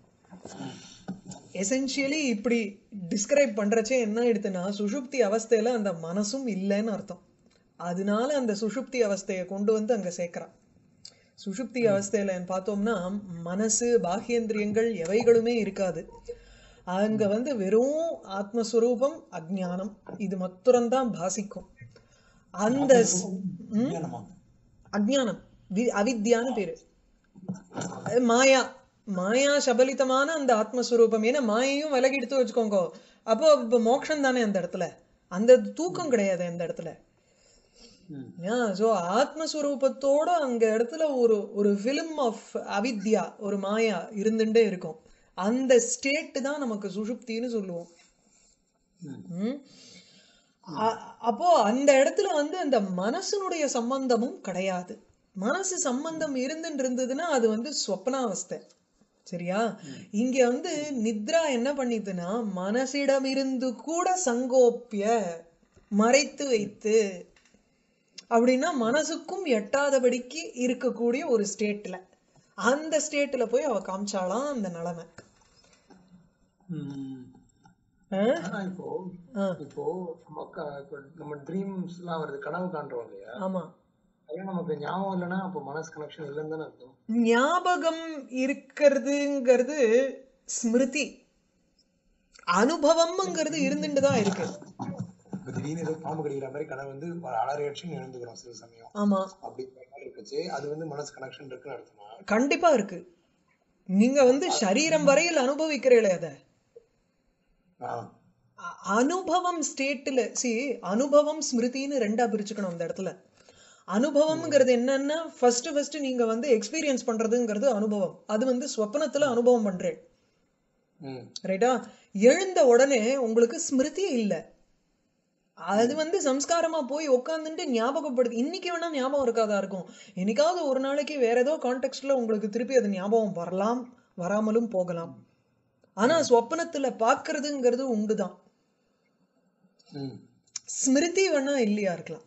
S1: எசென்ஷியலி இப்படி டிஸ்கிரைப் பண்றச்சே என்ன ஆயிடுதுன்னா சுஷுப்தி அவஸ்தையில அந்த மனசும் இல்லைன்னு அர்த்தம் அதனால அந்த சுஷுப்தி அவஸ்தையை கொண்டு வந்து அங்க சேர்க்கிறான் சுஷுப்தி அவஸ்தையில பார்த்தோம்னா மனசு பாஹ்யேந்திரியங்கள் எவைகளுமே இருக்காது அங்க வந்து வெறும் ஆத்மஸ்வரூபம் அஜ்ஞானம் இது மாத்திரம்தான் பாசிக்கும் அந்த ஸ்- ம்? அஜ்ஞானம் வி- அவித்யான்னு பேரு அது மாயா மாயா சபலிதமான அந்த ஆத்மஸ்வரூபம் ஏன்னா மாயையும் விலகி எடுத்து வச்சுக்கோங்க அப்போ இப்ப மோட்சம் தானே அந்த இடத்துல அந்த தூக்கம் கிடையாது அந்த இடத்துல
S2: ம்
S1: ஸோ ஆத்மஸ்வரூபத்தோட அங்க இடத்துல ஒரு ஒரு ஃபிலிம் ஆஃப் அவித்யா ஒரு மாயா இருந்துட்டே இருக்கும் அந்த ஸ்டேட் தான் நமக்கு சுஷுப்தின்னு சொல்லுவோம்
S2: ம்
S1: ம்? அ- அப்போ அந்த இடத்துல வந்து அந்த மனசனுடைய சம்பந்தமும் கிடையாது மனசு சம்பந்தம் இருந்துட்டு இருந்ததுன்னா அது வந்து ஸ்வப்னாவஸ்தை சரியா இங்க வந்து நித்ரா என்ன பண்ணிதுன்னா மனசிடமிருந்து கூட சங்கோப்பிய மறைத்து வைத்து அப்படின்னா மனசுக்கும் எட்டாதபடிக்கு இருக்கக்கூடிய ஒரு ஸ்டேட்ல அந்த ஸ்டேட்ல போய் அவ காமிச்சாலாம் அந்த நிலைமை
S2: ம்.
S1: ஆ?
S2: ஆனா இப்போ
S1: ஆ,
S2: இப்போ நம்ம க- இப்ப நம்ம ட்ரீம்ஸ் எல்லாம் வருது கனவு காண்றோம் இல்லையா
S1: ஆமா
S2: அதெல்லாம் நமக்கு ஞாபகம் இல்லைன்னா அப்போ மனசு கனெக்ஷன் இல்லைன்னு தானே அர்த்தம்
S1: ஞாபகம் இருக்கிறதுங்கிறது ஸ்மிருதி அனுபவம்ங்கிறது இருந்துட்டு தான் இருக்கு
S2: இப்போ திடீர்னு ஏதோ பாம்பு கடிக்கிற மாதிரி கனவு வந்து அலறி அடிச்சுன்னு எழுந்துக்கிறோம் சில சமயம்
S1: ஆமா
S2: அப்படிங்கிற மாதிரி இருக்குச்சு அது வந்து மனசு கனெக்ஷன் இருக்குன்னு அர்த்தமா
S1: கண்டிப்பா இருக்கு நீங்க வந்து சரீரம் வரையில் அனுபவிக்கிறீங்களே அத
S2: ஆ
S1: அ- அனுபவம் ஸ்டேட்ல சி அனுபவம் ஸ்மிருதின்னு ரெண்டா பிரிச்சுக்கணும் அந்த இடத்துல அனுபவம்ங்கிறது என்னன்னா ஃபர்ஸ்ட் ஃபர்ஸ்ட் நீங்க வந்து எக்ஸ்பீரியன்ஸ் பண்றதுங்கிறது அனுபவம் அது வந்து ஸ்வப்னத்துல அனுபவம் பண்றேன்
S2: ம்
S1: ரைட்டா எழுந்த உடனே உங்களுக்கு ஸ்மிருதியே இல்ல அது வந்து சம்ஸ்காரமா போய் உட்காந்துட்டு ஞாபகப்படுத்தி இன்னைக்கு வேணா ஞாபகம் இருக்காதா இருக்கும் என்னைக்காவது ஒரு நாளைக்கு வேற ஏதோ கான்டெக்ட்ல உங்களுக்கு திருப்பி அது ஞாபகம் வரலாம் வராமலும் போகலாம் ஆனா ஸ்வப்னத்துல பாக்குறதுங்கிறது உண்டுதான்
S2: ம்
S1: ஸ்மிருதி வேணா இல்லையா இருக்கலாம்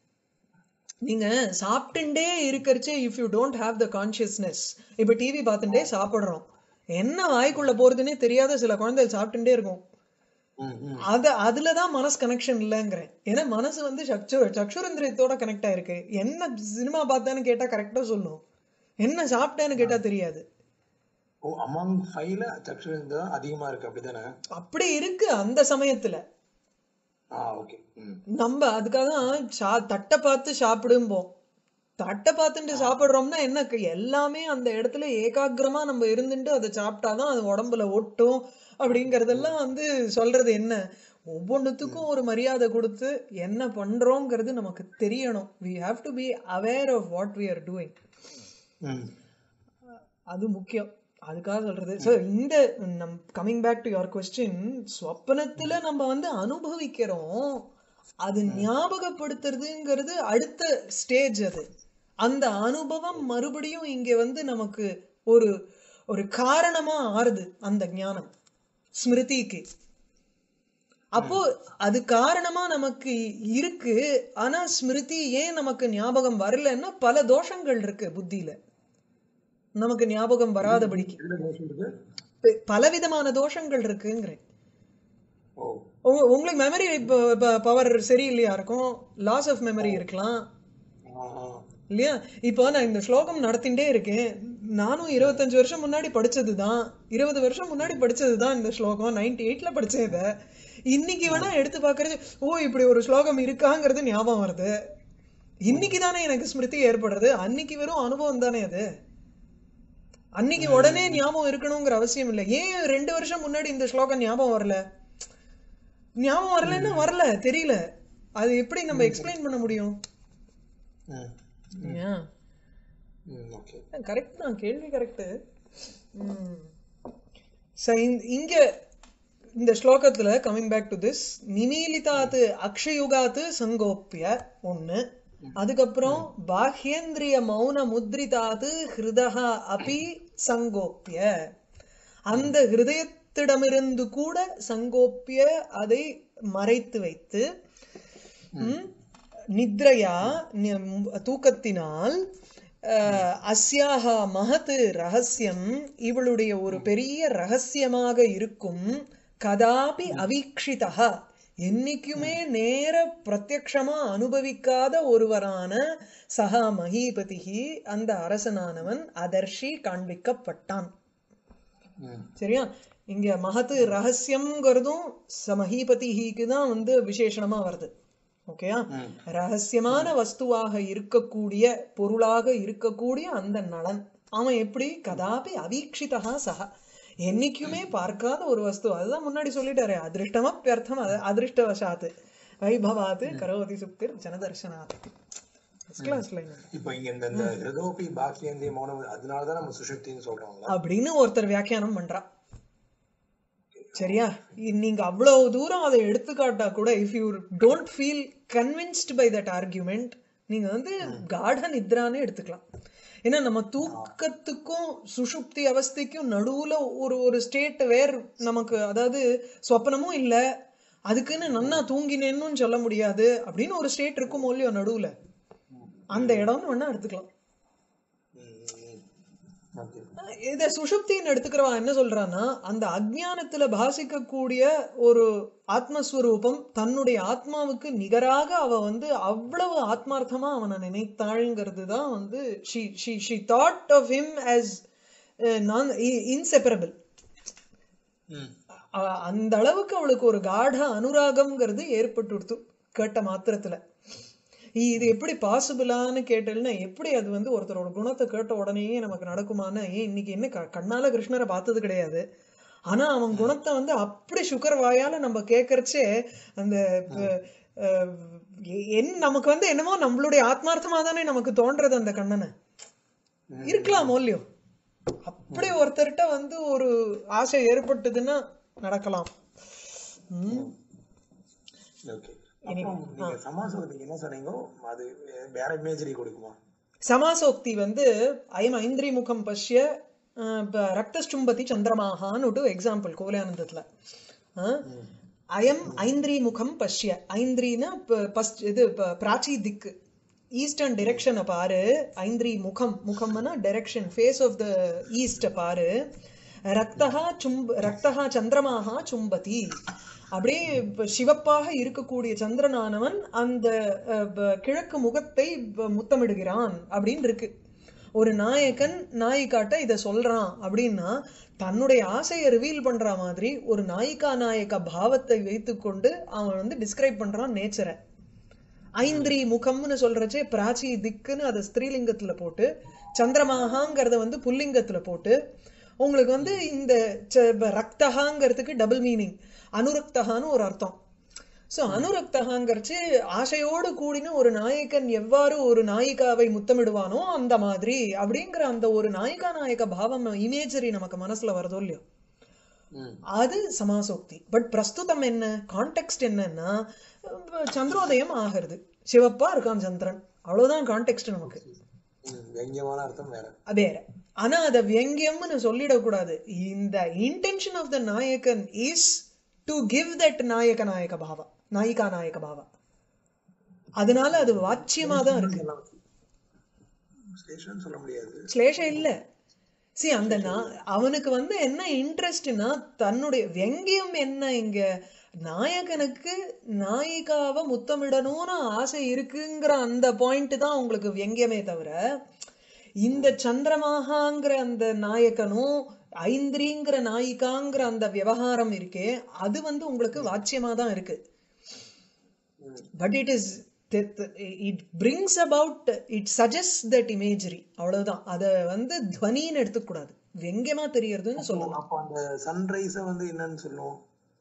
S1: நீங்க சாப்பிட்டுட்டே இருக்கிறச்சே if you don't have the consciousness இப்ப டிவி பார்த்துட்டே சாப்பிடுறோம் என்ன வாய்க்குள்ள போறதுன்னே தெரியாத சில குழந்தை சாப்பிட்டுட்டே இருக்கும்
S2: ம் ம்
S1: அத அதுலதான் மனசு கனெக்ஷன் இல்லைங்கிறேன் ஏன்னா மனசு வந்து சக்ஷு சக்ஷுரந்திரியத்தோட கனெக்ட் ஆயிருக்கு என்ன சினிமா பார்த்தேன்னு கேட்டா கரெக்டா சொல்லும் என்ன சாப்பிட்டேன்னு கேட்டா தெரியாது
S2: ஓ அமாங் ஃபைவ்ல சக்ஷுரந்து தான் அதிகமா இருக்கு அப்படிதானே
S1: அப்படி இருக்கு அந்த சமயத்துல
S2: ஆ ஓகே ம்
S1: நம்ம அதுக்காக தான் சா தட்டை பார்த்து சாப்பிடும்போம் தட்டை பார்த்துட்டு சாப்பிடுறோம்னா என்ன க- எல்லாமே அந்த இடத்துல ஏகாகிரமா நம்ம இருந்துட்டு அதை சாப்பிட்டாதான் அது உடம்புல ஒட்டும் அப்படிங்கறதெல்லாம் வந்து சொல்றது என்ன ஒவ்வொன்றுத்துக்கும் ஒரு மரியாதை கொடுத்து என்ன பண்றோங்கிறது நமக்கு தெரியணும் we have to be aware of what we are doing
S2: ம்
S1: அது முக்கியம் அதுக்காக சொல்றது ஸோ இந்த நம் coming back to your question ஸ்வப்னத்துல நம்ம வந்து அனுபவிக்கிறோம் அது ஞாபகப்படுத்துறதுங்கிறது அடுத்த ஸ்டேஜ் அது அந்த அனுபவம் மறுபடியும் இங்க வந்து நமக்கு ஒரு ஒரு காரணமா ஆறுது அந்த ஞானம் ஸ்மிருதிக்கு அப்போ அது காரணமா நமக்கு இருக்கு ஆனா ஸ்மிருதி ஏன் நமக்கு ஞாபகம் வரலன்னா பல தோஷங்கள் இருக்கு புத்தியில நமக்கு ஞாபகம் வராதபடிக்கு
S2: எதுல தோஷம் இருக்கு
S1: ப- பலவிதமான தோஷங்கள் இருக்குங்கிறேன்
S2: ஓ
S1: உங்க- உங்களுக்கு மெமரி பவர் சரியில்லையா இருக்கும் லாஸ் ஆஃப் மெமரி இருக்கலாம்
S2: ஆ ஆ
S1: இல்லையா இப்போ நான் இந்த ஸ்லோகம் நடத்திண்டே இருக்கேன் நானும் இருபத்தஞ்சு வருஷம் முன்னாடி படிச்சதுதான் இருபது வருஷம் முன்னாடி படிச்சதுதான் இந்த ஸ்லோகம் நைன்டி எயிட்ல படிச்சேன் இதை இன்னைக்கு வேணா எடுத்து பார்க்கறது ஓ இப்படி ஒரு ஸ்லோகம் இருக்காங்கிறது ஞாபகம் வருது இன்னைக்கு தானே எனக்கு ஸ்மிருதி ஏற்படுறது அன்னைக்கு வெறும் அனுபவம் தானே அது அன்னைக்கு உடனே ஞாபகம் இருக்கணுங்கிற அவசியம் இல்லை ஏன் ரெண்டு வருஷம் முன்னாடி இந்த ஸ்லோகம் ஞாபகம் வரல ஞாபகம் வரலன்னா வரல தெரியல அது எப்படி நம்ம எக்ஸ்பிளைன் பண்ண முடியும்
S2: ம்
S1: ஏன்
S2: ம் ஓகே
S1: கரெக்ட் தான் கேள்வி கரெக்ட் இங்க இந்த ஸ்லோகத்துல கமிங் பேக் டு திஸ் நிமீலிதாத்து அக்ஷயுகாத்து சங்கோப்பிய ஒண்ணு அதுக்கப்புறம் பாஹ்யேந்திரிய மௌன முத்ரிதாத்து ஹிருதா அபி சங்கோப்பிய அந்த ஹிருதயத்திடமிருந்து கூட சங்கோப்பிய அதை மறைத்து வைத்து ம், நித்ரையா நி- தூக்கத்தினால் அஹ், அஸ்யாக மகத் ரகசியம் இவளுடைய ஒரு பெரிய ரகசியமாக இருக்கும் கதாபி அவீக்ஷிதா என்னைக்குமே நேர பிரத்யக்ஷமா அனுபவிக்காத ஒருவரான சகா மகீபதிஹி அந்த அரசனானவன் அதர்ஷி காண்பிக்கப்பட்டான்
S2: ம்
S1: சரியா இங்க மகத்து ரகசியம்ங்கிறதும் சமஹீபதிஹிக்கு தான் வந்து விசேஷணமா வருது ஓகேயா
S2: ம்
S1: ரகசியமான வஸ்துவாக இருக்கக்கூடிய பொருளாக இருக்கக்கூடிய அந்த நலன் அவன் எப்படி கதாபி அவீக்ஷிதா சஹா என்னைக்குமே பார்க்காத ஒரு வஸ்து அதுதான் முன்னாடி சொல்லிட்டாரு அதிருஷ்டமப்பியர்த்தம் அது அதிருஷ்டவசாத்து வைபவாத்து கரோதி சுக்திர் ஜனதர்ஷனாத் ஃபர்ஸ்ட் கிளாஸ் லைன்
S2: இப்போ இங்க இந்த இந்த ஹிருதோபி பாக்கியந்தி மௌனம் அதனாலதான் நம்ம சுஷுப்தின்னு சொல்றோம்ல
S1: அப்படின்னு ஒருத்தர் வியாக்கியானம் பண்றா சரியா இ- நீங்க அவ்வளவு தூரம் அதை எடுத்துக்காட்டா கூட if you don't feel convinced by that argument நீங்க வந்து காட நித்ரான்னு எடுத்துக்கலாம் ஏன்னா நம்ம தூக்கத்துக்கும் சுஷுப்தி அவஸ்தைக்கும் நடுவுல ஒரு ஒரு ஸ்டேட் வேர் நமக்கு அதாவது சொப்பனமும் இல்ல அதுக்குன்னு நன்னா தூங்கினேன்னு சொல்ல முடியாது அப்படின்னு ஒரு ஸ்டேட் இருக்கும் இல்லையோ நடுவுல அந்த இடம்னு வேணா எடுத்துக்கலாம்
S2: ஓகே
S1: இத சுஷுப்தின்னு எடுத்துக்கிறவா என்ன சொல்றான்னா அந்த அஜ்ஞானத்துல பாசிக்கக்கூடிய ஒரு ஆத்மஸ்வரூபம் தன்னுடைய ஆத்மாவுக்கு நிகராக அவ வந்து அவ்வளவு ஆத்மார்த்தமா அவனை நினைத்தாள்ங்கிறது தான் வந்து she she she thought of him as நான் இன்செப்பரபிள்
S2: ம்
S1: அந்த அளவுக்கு அவளுக்கு ஒரு காட அனுராகம்ங்கிறது ஏற்பட்டுடுத்து கேட்ட மாத்திரத்துல இ- இது எப்படி பாசிபிளான்னு கேட்டேன்னா எப்படி அது வந்து ஒருத்தரோட குணத்தை கேட்ட உடனேயே நமக்கு நடக்குமான்னு ஏன் இன்னைக்கு என்ன க- கண்ணால கிருஷ்ணரை பார்த்தது கிடையாது ஆனா அவன் குணத்தை வந்து அப்படி சுகர் வாயால நம்ம கேட்கறச்சே அந்த ப- அஹ், எ- என் நமக்கு வந்து என்னமோ நம்மளுடைய ஆத்மார்த்தமா தானே நமக்கு தோன்றது அந்த கண்ணனை இருக்கலாம் இல்லையோ அப்படி ஒருத்தர்கிட்ட வந்து ஒரு ஆசை ஏற்பட்டதுன்னா நடக்கலாம் ம்.
S2: ஓகே அப்புறம் நீங்க சமாசத்துக்கு என்ன சொன்னீங்க அது வேற இமேஜரி கொடுக்குமா
S1: சமாசோக்தி வந்து அயம் ஐந்திரி முகம் பஷ்ய அஹ், ப- ரக்தஸ்டும்பதி சந்திரமாகான்னு எக்ஸாம்பிள் கோலியானந்தத்துல அஹ், அயம் ஐந்திரி முகம் பஷ்ய ஐந்திரினா ப- பஸ் இது ப- பிராச்சி திக்கு ஈஸ்டர்ன் டிரெக்ஷனை பாரு ஐந்திரி முகம் முகம்னா direction face of the east பாரு ரக்தஹா சும்ப ரக்தஹா சந்திரமாகா சும்பதி அப்படியே இப்ப சிவப்பாக இருக்கக்கூடிய சந்திரனானவன் அந்த அஹ், ப- கிழக்கு முகத்தை ப- முத்தமிடுகிறான் அப்படின்னு இருக்கு ஒரு நாயகன் நாயிகாட்ட இத சொல்றான் அப்படின்னா தன்னுடைய ஆசையை ரிவீல் பண்ற மாதிரி ஒரு நாயிகா நாயக பாவத்தை வைத்துக்கொண்டு அவன் வந்து டிஸ்கிரைப் பண்றான் நேச்சரை ஐந்திரி முகம்னு சொல்றச்சே பிராச்சி திக்குன்னு அதை ஸ்திரீலிங்கத்துல போட்டு சந்திரமாகாங்கிறத வந்து புல்லிங்கத்துல போட்டு உங்களுக்கு வந்து இந்த ச- ப- ரக்தகாங்கிறதுக்கு டபுள் மீனிங் அனுரக்தகான்னு ஒரு அர்த்தம் சோ அனுரக்தகாங்கிறச்சு ஆசையோடு கூடின ஒரு நாயகன் எவ்வாறு ஒரு நாயிகாவை முத்தமிடுவானோ அந்த மாதிரி அப்படிங்கிற அந்த ஒரு நாயிகா நாயக பாவம் இமேஜரி நமக்கு மனசுல வருதோ இல்லையோ
S2: ம்
S1: அது சமாசோக்தி பட் பிரஸ்துதம் என்ன கான்டெக்ஸ்ட் என்னன்னா அஹ் சந்திரோதயம் ஆகிறது சிவப்பா இருக்கான் சந்திரன் அவ்வளவுதான் கான்டெக்ஸ்ட் நமக்கு
S2: ம் வெங்கியமான அர்த்தம் வேற
S1: வேற ஆனா அத வியங்கியம்னு சொல்லிடக்கூடாது இந்த இன்டென்ஷன் ஆஃப் த நாயகன் இஸ் டு கிவ் தட் நாயக நாயக பாவா நாயிகா நாயக பாவா அதனால அது வாட்சியமா தான் இருக்கு
S2: ஸ்டேஷன் சொல்ல முடியாது
S1: ஸ்லேஷம் இல்ல சி அந்த நா- அவனுக்கு வந்து என்ன இன்ட்ரெஸ்ட்னா தன்னுடைய வெங்கியம் என்ன இங்க நாயகனுக்கு நாயிகாவை முத்தமிடணும்னு ஆசை இருக்குங்கிற அந்த பாயிண்ட் தான் உங்களுக்கு வெங்கியமே தவிர இந்த சந்திரமாகாங்கிற அந்த நாயகனும் ஐந்திரிங்கிற நாயிகாங்கிற அந்த விவகாரம் இருக்கே அது வந்து உங்களுக்கு வாட்சியமா தான் இருக்கு
S2: hmm
S1: but it is it brings about it suggest that imagery அவ்வளவுதான் அத வந்து துவனின்னு எடுத்துக்கூடாது வெங்கமா தெரியறதுன்னு சொல்லலாம்
S2: அப்போ அந்த சன்ரைஸ வந்து என்னன்னு சொல்லுவோம்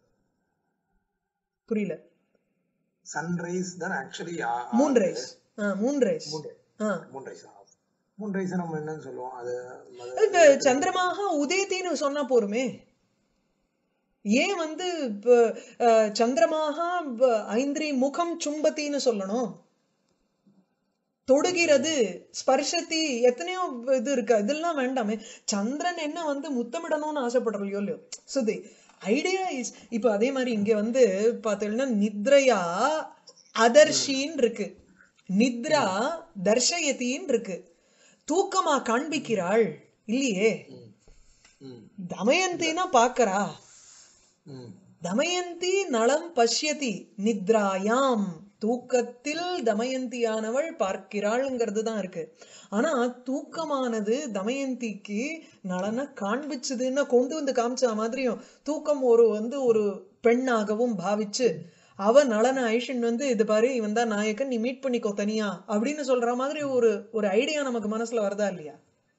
S1: புரியல
S2: சன்ரைஸ் தான் actually
S1: moon rise moon rise
S2: moon rise moon rise நம்ம என்னன்னு சொல்லுவோம் அது அது-
S1: இந்த சந்திரமாக உதயத்தின்னு சொன்னா போருமே ஏன் வந்து இப்ப, அஹ், சந்திரமாக ப- ஐந்திரி முகம் சும்பத்தின்னு சொல்லணும் தொடுகிறது ஸ்பர்ஷத்தி எத்தனையோ இது இருக்கு இதெல்லாம் வேண்டாமே சந்திரன் என்ன வந்து முத்தமிடணும்னு ஆசைப்படுறோம் இல்லையோ சுதி ஐடியா இஸ் இப்போ அதே மாதிரி இங்க வந்து பார்த்தீங்கன்னா நித்ரையா அதர்ஷின்னு இருக்கு நித்ரா தர்ஷயத்தின்னு இருக்கு தூக்கமா காண்பிக்கிறாள் இல்லையே
S2: ம் ம்
S1: தமயந்தினா பாக்கறா
S2: ம்
S1: தமயந்தி நலம் பஷ்யதி நித்ராயாம் தூக்கத்தில் தமயந்தியானவள் பார்க்கிறாள்ங்கிறது தான் இருக்கு ஆனா தூக்கமானது தமயந்திக்கு நலனை காண்பிச்சதுன்னா கொண்டு வந்து காமிச்ச மாதிரியும் தூக்கம் ஒரு வந்து ஒரு பெண்ணாகவும் பாவிச்சு அவ நலன ஐஷன் வந்து இது பாரு இவன் தான் நாயக்கன் நீ மீட் பண்ணிக்கோ தனியா அப்படின்னு சொல்ற மாதிரி ஒரு ஒரு ஐடியா நமக்கு மனசுல வருதா இல்லையா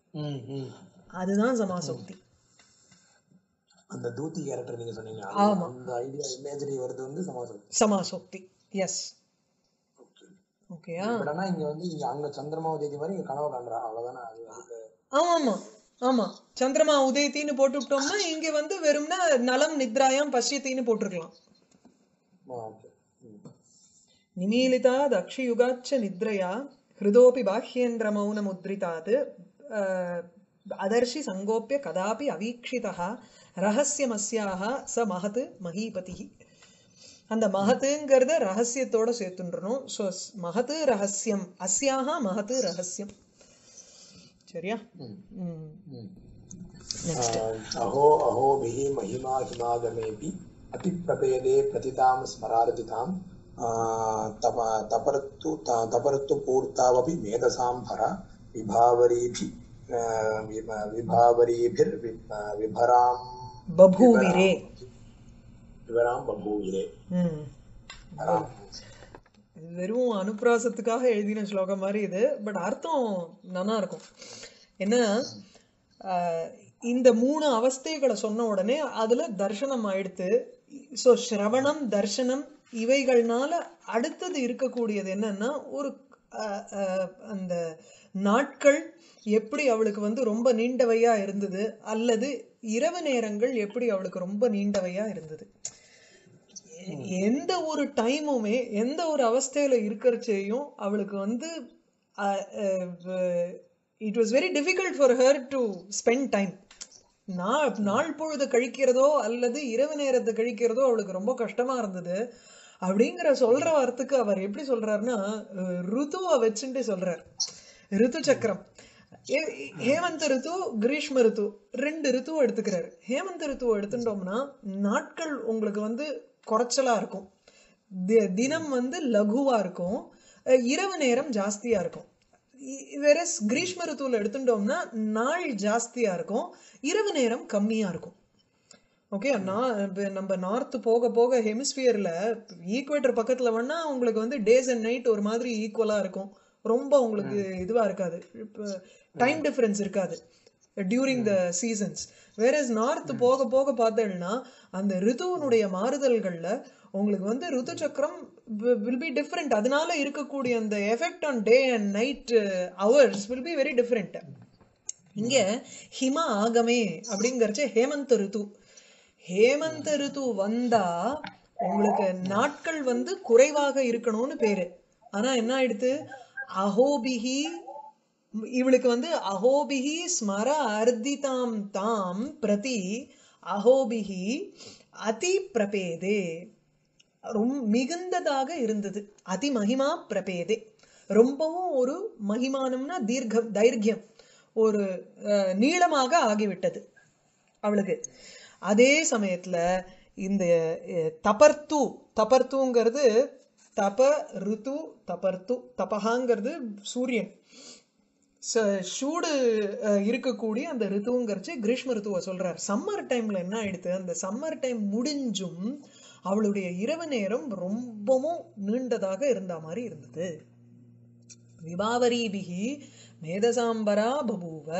S2: ம், ம்.
S1: அதுதான் சமாசோக்தி
S2: அந்த தூத்தி கேரக்டர் நீங்க சொன்னீங்க அது-
S1: ஆமா.
S2: அந்த ஐடியா இமேஜரி வருது வந்து சமாசம்
S1: சமாசோக்தி எஸ் ஓகேயா
S2: பட் ஆனா இங்க வந்து இங்க அங்க சந்திரமா உதயதி மாதிரி இங்க கனவு காண்றா அவ்வளவுதானே அது அதுக்கு
S1: ஆமா ஆமா ஆமா சந்திரமா உதயத்தின்னு போட்டுவிட்டோம்னா இங்க வந்து வெறும்னா நலம் நித்ராயாம் பஷ்யத்தின்னு போட்டிருக்கலாம்
S2: ஓகே
S1: निमीलिता दक्षयुगाच्च निद्रया हृदोऽपि बाह्येन्द्रमौनमुद्रितात् अ, अदर्शि सङ्गोप्य कदापि अवीक्षितः ரகசியமஸ்யாக ச மகத் மகீபதி அந்த மகத்துங்கிறத ரகசியத்தோட சேர்த்துன்றணும் ஸோ மகத்து ரகசியம் அஸ்யாக மகத்து ரகசியம் சரியா
S2: ம்.
S1: ம்
S2: ம்.
S1: நெக்ஸ்ட்
S2: अहो अहोभिः महिमा हिमागमेऽपि अतिप्रपेदे प्रतितां स्मरार्दितां तप तपर्तु त- तपर्तु पूर्तावपि मेधसां भर विभावरीभि आ, विभ- विभावरीभिर्वि विभरां
S1: பபூவிரே
S2: विभरां बभूविरे
S1: ம்
S2: भरां
S1: இது வெறும் அனுப்பிராசத்துக்காக எழுதின ஸ்லோகம் மாதிரி இது பட் அர்த்தம் நல்லா இருக்கும் என்ன ஆஹ், இந்த மூணு அவஸ்தைகளை சொன்ன உடனே அதுல தர்சனம் ஆயிடுத்து ஸோ ஸ்ரவணம் தர்சனம் இவைகள்னால அடுத்தது இருக்கக்கூடியது என்னன்னா ஒரு ஆஹ், ஆஹ், அந்த நாட்கள் எப்படி அவளுக்கு வந்து ரொம்ப நீண்டவையா இருந்தது அல்லது இரவு நேரங்கள் எப்படி அவளுக்கு ரொம்ப நீண்டவையா இருந்தது எந்த ஒரு டைமுமே எந்த ஒரு அவஸ்தையில இருக்கிறச்சையும் அவளுக்கு வந்து it was very difficult for her to spend time நாள் நாள் பொழுது கழிக்கிறதோ அல்லது இரவு நேரத்தை கழிக்கிறதோ அவளுக்கு ரொம்ப கஷ்டமா இருந்தது அப்படிங்கிற சொல்ற வார்த்தைக்கு அவர் எப்படி சொல்றாருன்னா அஹ், ருத்துவை வச்சுட்டு சொல்றார் ருத்து சக்கரம் ஏ- ஹேமந்த ரித்து கிரீஷ்ம ரித்து ரெண்டு ரித்துவை எடுத்துக்கிறாரு ஹேமந்த ரித்துவை எடுத்துட்டோம்னா நாட்கள் உங்களுக்கு வந்து குறைச்சலா இருக்கும் தி- தினம் வந்து லகுவா இருக்கும் அஹ் இரவு நேரம் ஜாஸ்தியா இருக்கும் வேற கிரீஷ்ம ரித்துவில் எடுத்துட்டோம்னா நாள் ஜாஸ்தியா இருக்கும் இரவு நேரம் கம்மியா இருக்கும் ஓகே நான் இப்ப நம்ம நார்த் போக போக ஹெமிஸ்பியர்ல ஈக்குவேட்டர் பக்கத்துல வேணா உங்களுக்கு வந்து டேஸ் அண்ட் நைட் ஒரு மாதிரி ஈக்குவலா இருக்கும் ரொம்ப உங்களுக்கு இதுவா இருக்காது இப்போ டைம் டிஃபரன்ஸ் இருக்காது டியூரிங் த சீசன்ஸ் வேற நார்த் போக போக பார்த்தேன்னா அந்த ரிதுவனுடைய மாறுதல்கள்ல உங்களுக்கு வந்து ருது சக்கரம் வில் பி டிஃப்ரெண்ட் அதனால இருக்கக்கூடிய அந்த effect on day and night hours will be very different இங்க ஹிம ஆகமே அப்படிங்கறச்ச ஹேமந்த ரிது ஹேமந்த ரிது வந்தா உங்களுக்கு நாட்கள் வந்து குறைவாக இருக்கணும்னு பேரு ஆனா என்ன ஆயிடுத்து அஹோபிஹி இவளுக்கு வந்து அஹோபிஹி ஸ்மர அர்த்திதாம் தாம் பிரதி அஹோபிஹி அதி பிரபேதே ரொம்ப மிகுந்ததாக இருந்தது அதி மகிமா பிரபேதே ரொம்பவும் ஒரு மகிமானம்னா தீர்க்கம் தைர்க்கியம் ஒரு அஹ், நீளமாக ஆகிவிட்டது அவளுக்கு அதே சமயத்துல இந்த அஹ், தபர்த்து தபர்த்துங்கிறது தப ருத்து தபர்த்து தபஹாங்கிறது சூரியன் ச- சூடு அஹ், இருக்கக்கூடிய அந்த ரித்துங்கிறச்சு கிரீஷ்ம ரித்துவை சொல்றார் சம்மர் டைம்ல என்ன ஆயிடுது அந்த சம்மர் டைம் முடிஞ்சும் அவளுடைய இரவு நேரம் ரொம்பவும் நீண்டதாக இருந்த மாதிரி இருந்தது விபாவரீபிகி மேதசாம்பரா பபூவ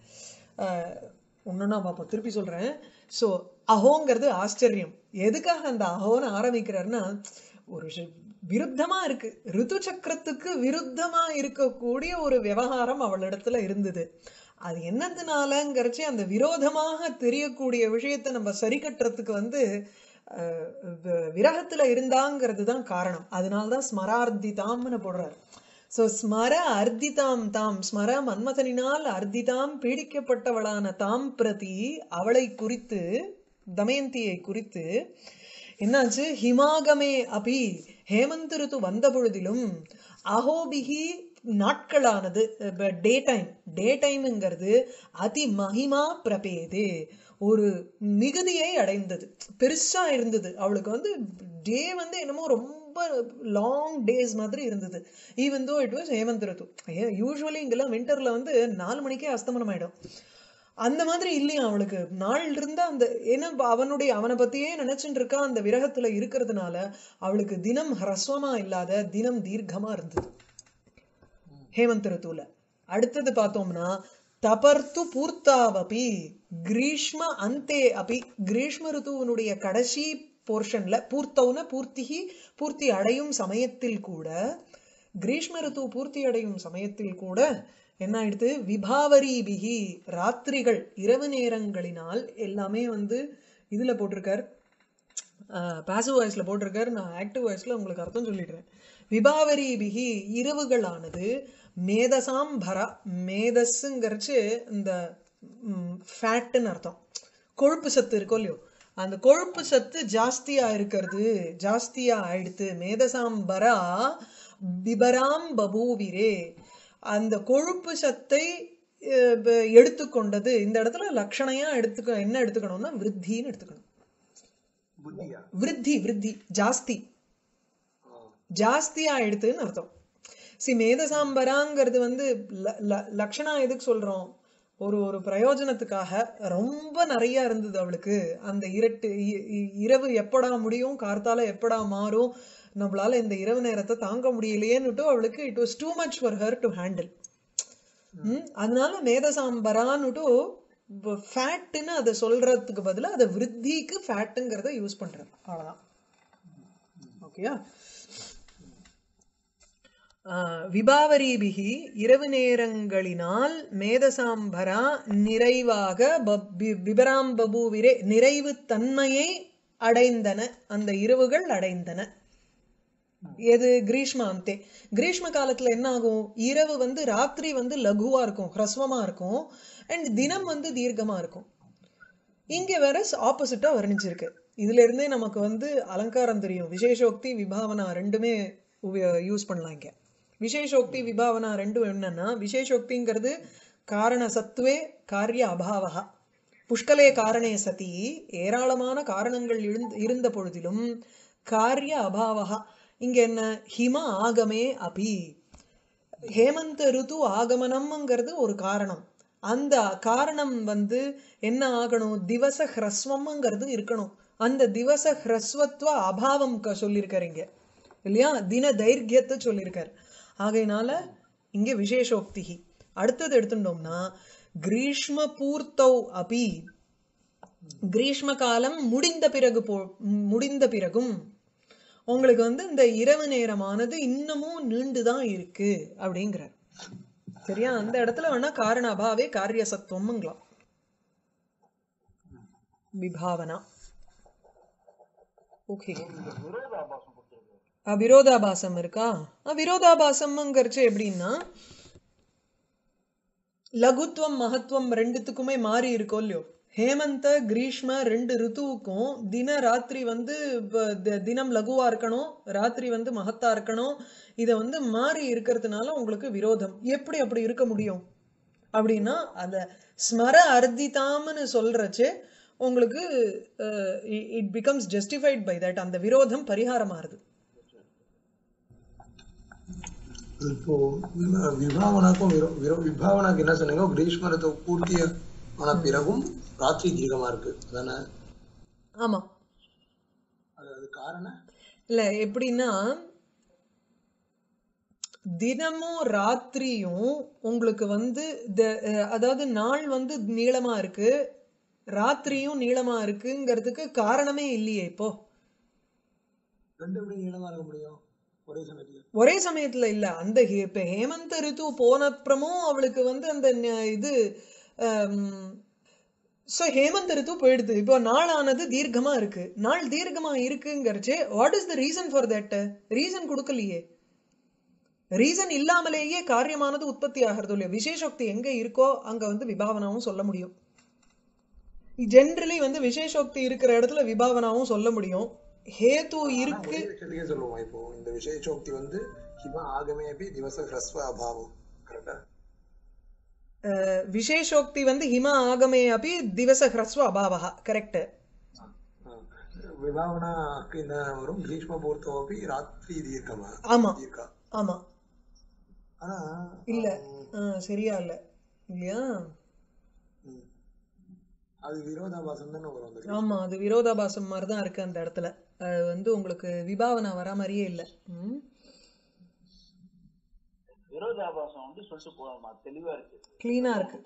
S1: ஒன்று நான் பார்ப்போம் திருப்பி சொல்றேன் ஸோ அஹோங்கிறது ஆச்சரியம் எதுக்காக அந்த அஹோன்னு ஆரம்பிக்கிறாருன்னா ஒரு ஷ- விருத்தமா இருக்கு ரிது சக்கரத்துக்கு விருத்தமா இருக்கக்கூடிய ஒரு விவகாரம் அவளிடத்துல இருந்தது அது என்னத்தினாலங்கிறச்சு அந்த விரோதமாக தெரியக்கூடிய விஷயத்தை நம்ம சரி கட்டுறதுக்கு வந்து அஹ், வி- விரகத்துல இருந்தாங்கிறது தான் காரணம் அதனால்தான் ஸ்மரார்த்திதாம்னு போடுறாரு சோ ஸ்மர அர்த்திதாம் தாம் ஸ்மர மன்மதனினால் அர்த்திதாம் பீடிக்கப்பட்டவளான தாம் பிரதி அவளை குறித்து தமயந்தியை குறித்து என்னாச்சு ஹிமாகமே அபி ஹேமந்த் ரித்து வந்த பொழுதிலும் அஹோபிகி நாட்களானது டே டைம் டே டைம்ங்கிறது அதி மகிமா பிரபேது ஒரு மிகுதியை அடைந்தது பெருசா இருந்தது அவளுக்கு வந்து டே வந்து என்னமோ ரொம்ப லாங் டேஸ் மாதிரி இருந்தது ஈவன் தோ இட் வாஸ் ஹேமந்த் ரித்து யூஸ்வலி இங்கெல்லாம் விண்டர்ல வந்து நாலு மணிக்கே அஸ்தமனம் ஆயிடும் அந்த மாதிரி இல்லையா அவளுக்கு நாள் இருந்தா அந்த ஏன்னா அவனுடைய அவனை பத்தியே நினைச்சுட்டு இருக்கா அந்த விரகத்துல இருக்கிறதுனால அவளுக்கு தினம் ஹ்ரஸ்வமா இல்லாத தினம் தீர்க்கமா இருந்தது ஹேமந்த் ரித்துவில் அடுத்தது பார்த்தோம்னா தபர்த்து பூர்த்தாவபி கிரீஷ்ம அந்தே அபி கிரீஷ்ம ருத்துவனுடைய கடைசி போர்ஷன்ல பூர்த்தவுன பூர்த்திகி பூர்த்தி அடையும் சமயத்தில் கூட கிரீஷ்ம ருத்து பூர்த்தி அடையும் சமயத்தில் கூட என்ன ஆயிடுது விபாவரீபிகி ராத்திரிகள் இரவு நேரங்களினால் எல்லாமே வந்து இதுல போட்டிருக்கார் பாசிவ் வாய்ஸ்ல போட்டிருக்காரு நான் ஆக்டிவ் வாய்ஸ்ல உங்களுக்கு அர்த்தம் சொல்லிடுறேன் விபாவரீபிகி இரவுகளானது மேதசாம் பரா மேதஸ்ங்கிறச்சு இந்த ஃபேட்டுன்னு அர்த்தம் கொழுப்பு சத்து இருக்கும் இல்லையோ அந்த கொழுப்பு சத்து ஜாஸ்தியா இருக்கிறது ஜாஸ்தியா ஆயிடுத்து மேதசாம் பரா பிபராம் பபூவிரே அந்த கொழுப்பு சத்தை அஹ், ப- எடுத்துக்கொண்டது இந்த இடத்துல லட்சணையா எடுத்துக்க என்ன எடுத்துக்கணும்னா விருத்தின்னு எடுத்துக்கணும்
S2: புத்தியா
S1: விருத்தி விருத்தி ஜாஸ்தி
S2: ஆ.
S1: ஜாஸ்தி ஆயிடுத்துன்னு அர்த்தம் சி மேதசாம்பராங்கிறது வந்து ல- ல- லக்ஷணா எதுக்கு சொல்றோம் ஒரு ஒரு பிரயோஜனத்துக்காக ரொம்ப நிறைய இருந்தது அவளுக்கு அந்த இரட்டு இ- இ- இரவு எப்படா முடியும் கார்த்தால எப்படா மாறும் நம்மளால இந்த இரவு நேரத்தை தாங்க முடியலையேன்னுட்டு அவளுக்கு it was too much for her to handle அதனால மேதசாம்பரான்னுட்டு ஃபேட்டுன்னு அதை சொல்றதுக்கு பதிலா அதை விருத்திக்கு ஃபேட்டுங்கிறத யூஸ் பண்றது அவ்வளவுதான் ஓகேயா விபாவரீபிகி இரவு நேரங்களினால் மேதசாம்பரா நிறைவாக பப்- பி- பிபராம் பபூவிரே நிறைவு தன்மையை அடைந்தன அந்த இரவுகள் அடைந்தன எது கிரீஷ்ம அந்தே கிரீஷ்ம காலத்துல என்ன ஆகும் இரவு வந்து ராத்திரி வந்து லகுவா இருக்கும் ஹ்ரஸ்வமா இருக்கும் அண்ட் தினம் வந்து தீர்க்கமா இருக்கும் இங்க வேற ஆப்போசிட்டா வர்ணிச்சிருக்கு இதுல இருந்தே நமக்கு வந்து அலங்காரம் தெரியும் விசேஷோக்தி விபாவனா ரெண்டுமே யூஸ் பண்ணலாம் இங்க விசேஷோக்தி விபாவனா ரெண்டும் என்னன்னா விசேஷோக்திங்கிறது காரண சத்துவே காரிய அபாவகா புஷ்கலே காரணே சதி ஏராளமான காரணங்கள் இருந்த இருந்த பொழுதிலும் காரிய அபாவகா இங்க என்ன ஹிம ஆகமே அபி ஹேமந்த ருது ஆகமனம்ங்கிறது ஒரு காரணம் அந்த காரணம் வந்து என்ன ஆகணும் திவச ஹ்ரஸ்வம்ங்கிறது இருக்கணும் அந்த திவச ஹ்ரஸ்வத்துவ அபாவம் க- சொல்லியிருக்காரு இங்க இல்லையா தின தைர்கியத்தை சொல்லியிருக்காரு ஆகையினால இங்க விசேஷோக்தி அடுத்தது எடுத்துட்டோம்னா கிரீஷ்ம பூர்த்தௌ அபி கிரீஷ்ம காலம் முடிந்த பிறகு போ முடிந்த பிறகும் உங்களுக்கு வந்து இந்த இரவு நேரமானது இன்னமும் நீண்டுதான் இருக்கு அப்படிங்கிறார் சரியா அந்த இடத்துல வேணா காரண அபாவே காரிய சத்துவம்ங்களாம் விபாவனா ஓகே விரோதாபாசம் இருக்கா அஹ் விரோதாபாசம்ங்கிறச்சு எப்படின்னா லகுத்துவம் மகத்துவம் ரெண்டுத்துக்குமே மாறி இருக்கோ இல்லையோ ஹேமந்த கிரீஷ்ம ரெண்டு ரித்துவுக்கும் தின ராத்திரி வந்து வ- த- தினம் லகுவா இருக்கணும் ராத்திரி வந்து மகத்தா இருக்கணும் இத வந்து மாறி இருக்கிறதுனால உங்களுக்கு விரோதம் எப்படி அப்படி இருக்க முடியும் அப்படின்னா அத ஸ்மர அர்த்திதாம்னு சொல்றச்சு உங்களுக்கு it becomes justified by that அந்த விரோதம் பரிகாரமாறுது
S2: இப்போ விம- விபாவனாக்கும் விரோ விரோ- விபாவனாக்கு என்ன சொன்னீங்க கிரீஷ்ம ரித்து பூர்த்தி ஆன பிறகும் ராத்திரி தீர்க்கமா இருக்கு அதானே
S1: ஆமா
S2: அது அது காரணம்
S1: இல்ல எப்படின்னா தினமும் ராத்திரியும் உங்களுக்கு வந்து the- அஹ் அதாவது நாள் வந்து நீளமா இருக்கு ராத்திரியும் நீளமா இருக்குங்கிறதுக்கு காரணமே இல்லையே இப்போ
S2: ரெண்டு எப்படி நீளமா இருக்க முடியும் ஒரே சமயத்துல
S1: ஒரே சமயத்துல இல்ல அந்த ஹே- இப்ப ஹேமந்த ரித்து போனப்புறமும் அவளுக்கு வந்து அந்த ந- இது சோ ஹேமந்த ரித்து போயிடுது இப்போ நாள் ஆனது தீர்க்கமா இருக்கு நாள் தீர்க்கமா இருக்குங்கிறச்சு what is the reason for that reason கொடுக்கலையே ரீசன் இல்லாமலேயே காரியமானது உற்பத்தி ஆகிறது இல்லையா விசேஷோக்தி எங்க இருக்கோ அங்க வந்து விபாவனாவும் சொல்ல முடியும் ஜென்ரலி வந்து விசேஷோக்தி இருக்கிற இடத்துல விபாவனாவும் சொல்ல முடியும் ஹேது இருக்கு
S2: ஒரே விஷயத்துக்கே சொல்லுவோம் இப்போ இந்த விசேஷோக்தி வந்து ஹிம ஆகமே அப்படி திவச ஹ்ரஸ்வ அபாவம் கரெக்டா
S1: அஹ், விசேஷோக்தி வந்து ஹிம ஆகமே அப்படி திவச ஹ்ரஸ்வ அபாவா கரெக்ட்
S2: விபாவனாக்கு என்ன வரும் கிரீஷ்ம பூர்த்தம் அப்படி ராத்திரி தீர்க்கமா
S1: ஆமா
S2: தீர்க்கா
S1: ஆமா
S2: ஆனா
S1: இல்ல அஹ், சரியா இல்ல இல்லையா
S2: ம், அது விரோதாபாசம் தானே வரும் அந்த
S1: ஆமா அது விரோதாபாசம் மாதிரி தான் இருக்கு அந்த இடத்துல அது வந்து உங்களுக்கு விபாவனா வர மாதிரியே இல்ல ம்
S3: விரோதாபாசம் வந்து சொல்லிட்டு போகணுமா தெளிவா இருக்கு
S1: கிளீனா இருக்கு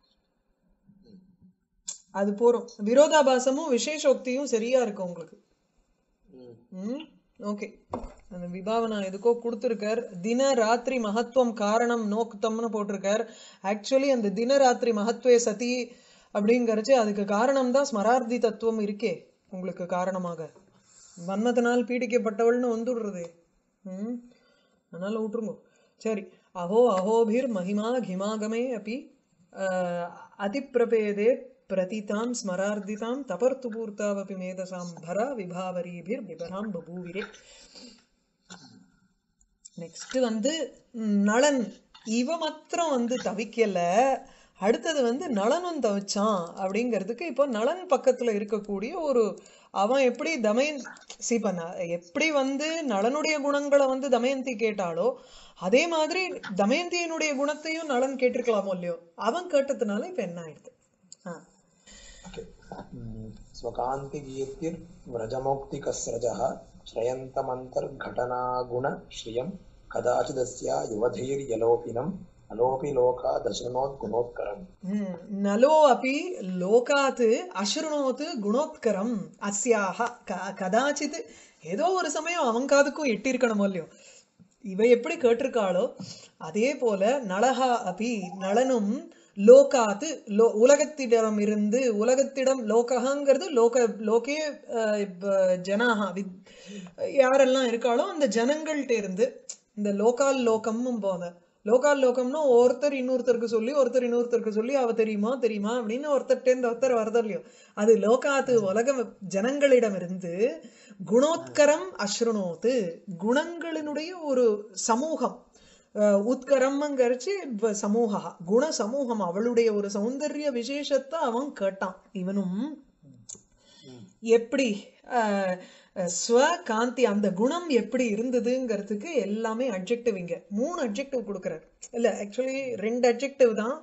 S1: அது போறோம் விரோதாபாசமும் விசேஷோக்தியும் சரியா இருக்கு உங்களுக்கு
S2: ம்.
S1: ம் ஓகே அந்த விபாவனா எதுக்கோ கொடுத்துருக்கார் தின ராத்திரி மகத்துவம் காரணம் நோக்குத்தம்னு போட்டிருக்கார் ஆக்சுவலி அந்த தின ராத்திரி மகத்துவே சதி அப்படிங்கறச்சு அதுக்கு காரணம் தான் ஸ்மரார்த்தி தத்துவம் இருக்கே உங்களுக்கு காரணமாக வன்மத்தினால் பீடிக்கப்பட்டவள்னு வந்துடுறது ம் அதனால விட்டுருங்க சரி அஹோ அஹோபிர் மகிமா கிமாகமே அப்பி அஹ், அதிப்பிரபேதே பிரதிதாம் ஸ்மரார்த்திதாம் தபர்த்து பூர்த்தாவபி மேதசாம் பரா விபாவரீபிர் விபராம் பபூவிரே நெக்ஸ்ட் வந்து ம், நளன் இவ மாத்திரம் வந்து தவிக்கல அடுத்தது வந்து நளனும் தவிச்சான் அப்படிங்கிறதுக்கு இப்போ நளன் பக்கத்துல இருக்கக்கூடிய ஒரு அவன் எப்படி தமயன் சீப்ப எப்படி வந்து நளனுடைய குணங்களை வந்து தமயந்தி கேட்டாலோ அதே மாதிரி தமயந்தியினுடைய குணத்தையும் நளன் கேட்டிருக்கலாமோ இல்லையோ அவன் கேட்டதுனால இப்ப என்ன ஆயிடுது ஆ
S2: स्वकान्तिकीर्तिर्व्रजमौक्तिकस्रजः श्रयन्तमन्तर्घटनागुणश्रियं कदाचिदस्या युवधैर्यलोपिनम् अलोपि लोकादशृणोद्गुणोत्करम्
S1: ம், நலோ அப்பி லோகாத் அசுருணோத்து குணோத்கரம் அஸ்யாக க- கதாச்சித் ஏதோ ஒரு சமயம் அவன் காதுக்கும் எட்டியிருக்கணுமோ இல்லையோ இவ எப்படி கேட்டிருக்காளோ அதே போல நலஹா அபி நளனும் லோகாத்து லோ உலகத்திடம் இருந்து உலகத்திடம் லோகங்கிறது லோக லோகே அஹ், இப்ப ஜனாஹா வித் யாரெல்லாம் இருக்காளோ அந்த ஜனங்கள்ட்ட இருந்து இந்த லோகால் லோகம்னு போத லோகால் லோகம்னா ஒருத்தர் இன்னொருத்தருக்கு சொல்லி ஒருத்தர் இன்னொருத்தருக்கு சொல்லி அவ தெரியுமா தெரியுமா அப்படின்னு ஒருத்தர்ட்டேருந்து ஒருத்தர் வரதோ இல்லையோ அது லோகாத்து உலக ஜனங்களிடமிருந்து குணோத்கரம் அஸ்ருணோத்து குணங்களினுடைய ஒரு சமூகம் அஹ் உத்கரம்ங்கிறச்சு இப்ப சமூகா குண சமூகம் அவளுடைய ஒரு சௌந்தர்ய விசேஷத்தை அவன் கேட்டான் இவனும் எப்படி அஹ், அஹ், ஸ்வ காந்தி அந்த குணம் எப்படி இருந்ததுங்கிறதுக்கு எல்லாமே அட்ஜெக்டிவ் இங்க மூணு அட்ஜெக்டிவ் கொடுக்குறாரு இல்ல ஆக்சுவலி ரெண்டு அட்ஜெக்டிவ் தான்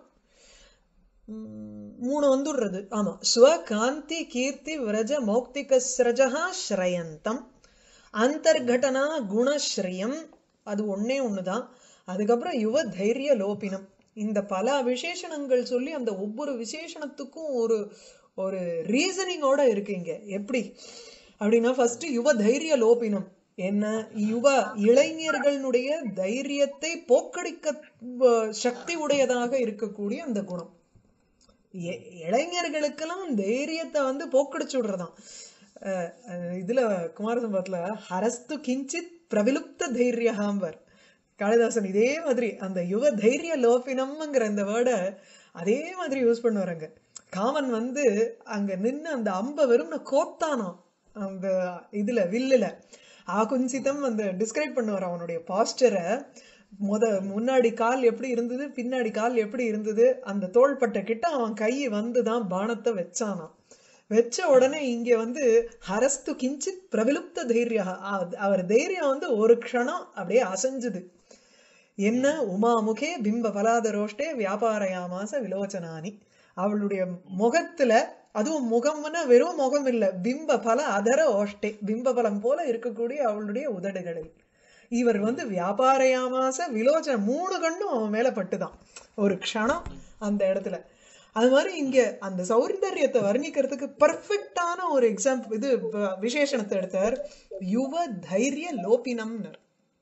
S1: உம், மூணு வந்துடுறது ஆமா ஸ்வ காந்தி கீர்த்தி விரஜ மௌக்திக ஸ்ரஜா ஸ்ரயந்தம் அந்தர்கடனா குணஸ்ரீயம் அது ஒண்ணே ஒண்ணுதான் அதுக்கப்புறம் யுவ தைரிய லோபினம் இந்த பல விசேஷணங்கள் சொல்லி அந்த ஒவ்வொரு விசேஷணத்துக்கும் ஒரு ஒரு ரீசனிங்கோட இருக்கு இங்க எப்படி அப்படின்னா ஃபர்ஸ்ட் யுவ தைரிய லோபினம் என்ன யுவ இளைஞர்களுடைய தைரியத்தை போக்கடிக்க அஹ், சக்தி உடையதாக இருக்கக்கூடிய அந்த குணம் இ- இளைஞர்களுக்கெல்லாம் தைரியத்தை வந்து போக்கடிச்சு விடுறதாம் அஹ் அஹ் இதுல குமாரசம்பவத்துல ஹரஸ்து கிஞ்சித் பிரவிலுப்த தைரியகாம்பர் காளிதாசன் இதே மாதிரி அந்த யுவ தைரிய லோபினம்ங்கிற அந்த வேர்டை அதே மாதிரி யூஸ் பண்ணுவாருங்க காமன் வந்து அங்க நின்னு அந்த அம்ப வெறும்னு கோத்தானாம் அந்த இதுல வில்லுல ஆகுஞ்சிதம் அந்த டிஸ்கிரைப் பண்ணுவார் அவனுடைய பாஸ்டரை முத முன்னாடி கால் எப்படி இருந்தது பின்னாடி கால் எப்படி இருந்தது அந்த தோள்பட்டை கிட்ட அவன் கை வந்து தான் பானத்தை வச்சானாம் வச்ச உடனே இங்க வந்து ஹரஸ்து கிஞ்சித் பிரவிலுப்த தைரிய அவர் தைரியம் வந்து ஒரு க்ஷணம் அப்படியே அசைஞ்சுது என்ன உமாமுகே பிம்ப பலாதரோஷ்டே வியாபாரயாமாச விலோச்சனானி அவளுடைய முகத்துல அதுவும் முகம்னா வெறும் முகம் இல்ல பிம்ப பல அதர ஓஷ்டே பிம்ப பலம் போல இருக்கக்கூடிய அவளுடைய உதடுகளில் இவர் வந்து வியாபாரயாமாச விலோச்சன மூணு கண்ணும் அவன் மேல பட்டுதான் ஒரு க்ஷணம் அந்த இடத்துல அது மாதிரி இங்க அந்த சௌந்தரியத்தை வர்ணிக்கிறதுக்கு பர்ஃபெக்டான ஒரு எக்ஸாம்பிள் இது வ- விசேஷணத்தை எடுத்தார் யுவ தைரிய லோபினம்னர்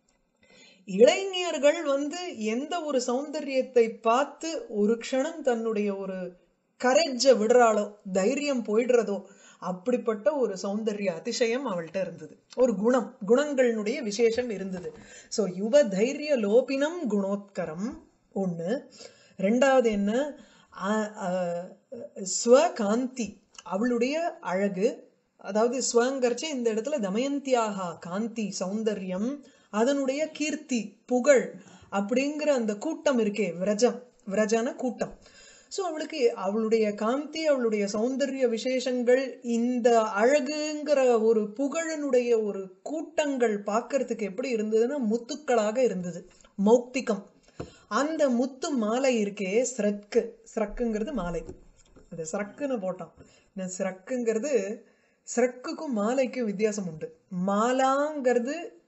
S1: இளைஞர்கள் வந்து எந்த ஒரு சௌந்தரியத்தை பார்த்து ஒரு க்ஷணம் தன்னுடைய ஒரு கரேஜ விடுறாளோ தைரியம் போயிடுறதோ அப்படிப்பட்ட ஒரு சௌந்தர்ய அதிசயம் அவள்கிட்ட இருந்தது ஒரு குணம் குணங்களினுடைய விசேஷம் இருந்தது சோ யுவ தைரிய லோபினம் குணோத்கரம் ஒண்ணு ரெண்டாவது என்ன அ- அ- ஸ்வகாந்தி அவளுடைய அழகு அதாவது ஸ்வங்கர்ச்சே இந்த இடத்துல தமயந்தியாக காந்தி சௌந்தர்யம் அதனுடைய கீர்த்தி புகழ் அப்படிங்கிற அந்த கூட்டம் இருக்கே விரஜம் விரஜன கூட்டம் சோ அவளுக்கு அவளுடைய காந்தி அவளுடைய சௌந்தர்ய விசேஷங்கள் இந்த அழகுங்கிற ஒரு புகழனுடைய ஒரு கூட்டங்கள் பார்க்கறதுக்கு எப்படி இருந்ததுன்னா முத்துக்களாக இருந்தது மௌக்திகம் அந்த முத்து மாலை இருக்கே ஸ்ரக்கு ஸ்ரக்குங்கிறது மாலை அந்த ஸ்ரக்குன்னு போட்டான் இந்த ஸ்ரக்குங்கிறது ஸ்ரக்குக்கும் மாலைக்கும் வித்தியாசம் உண்டு மாலாங்கிறது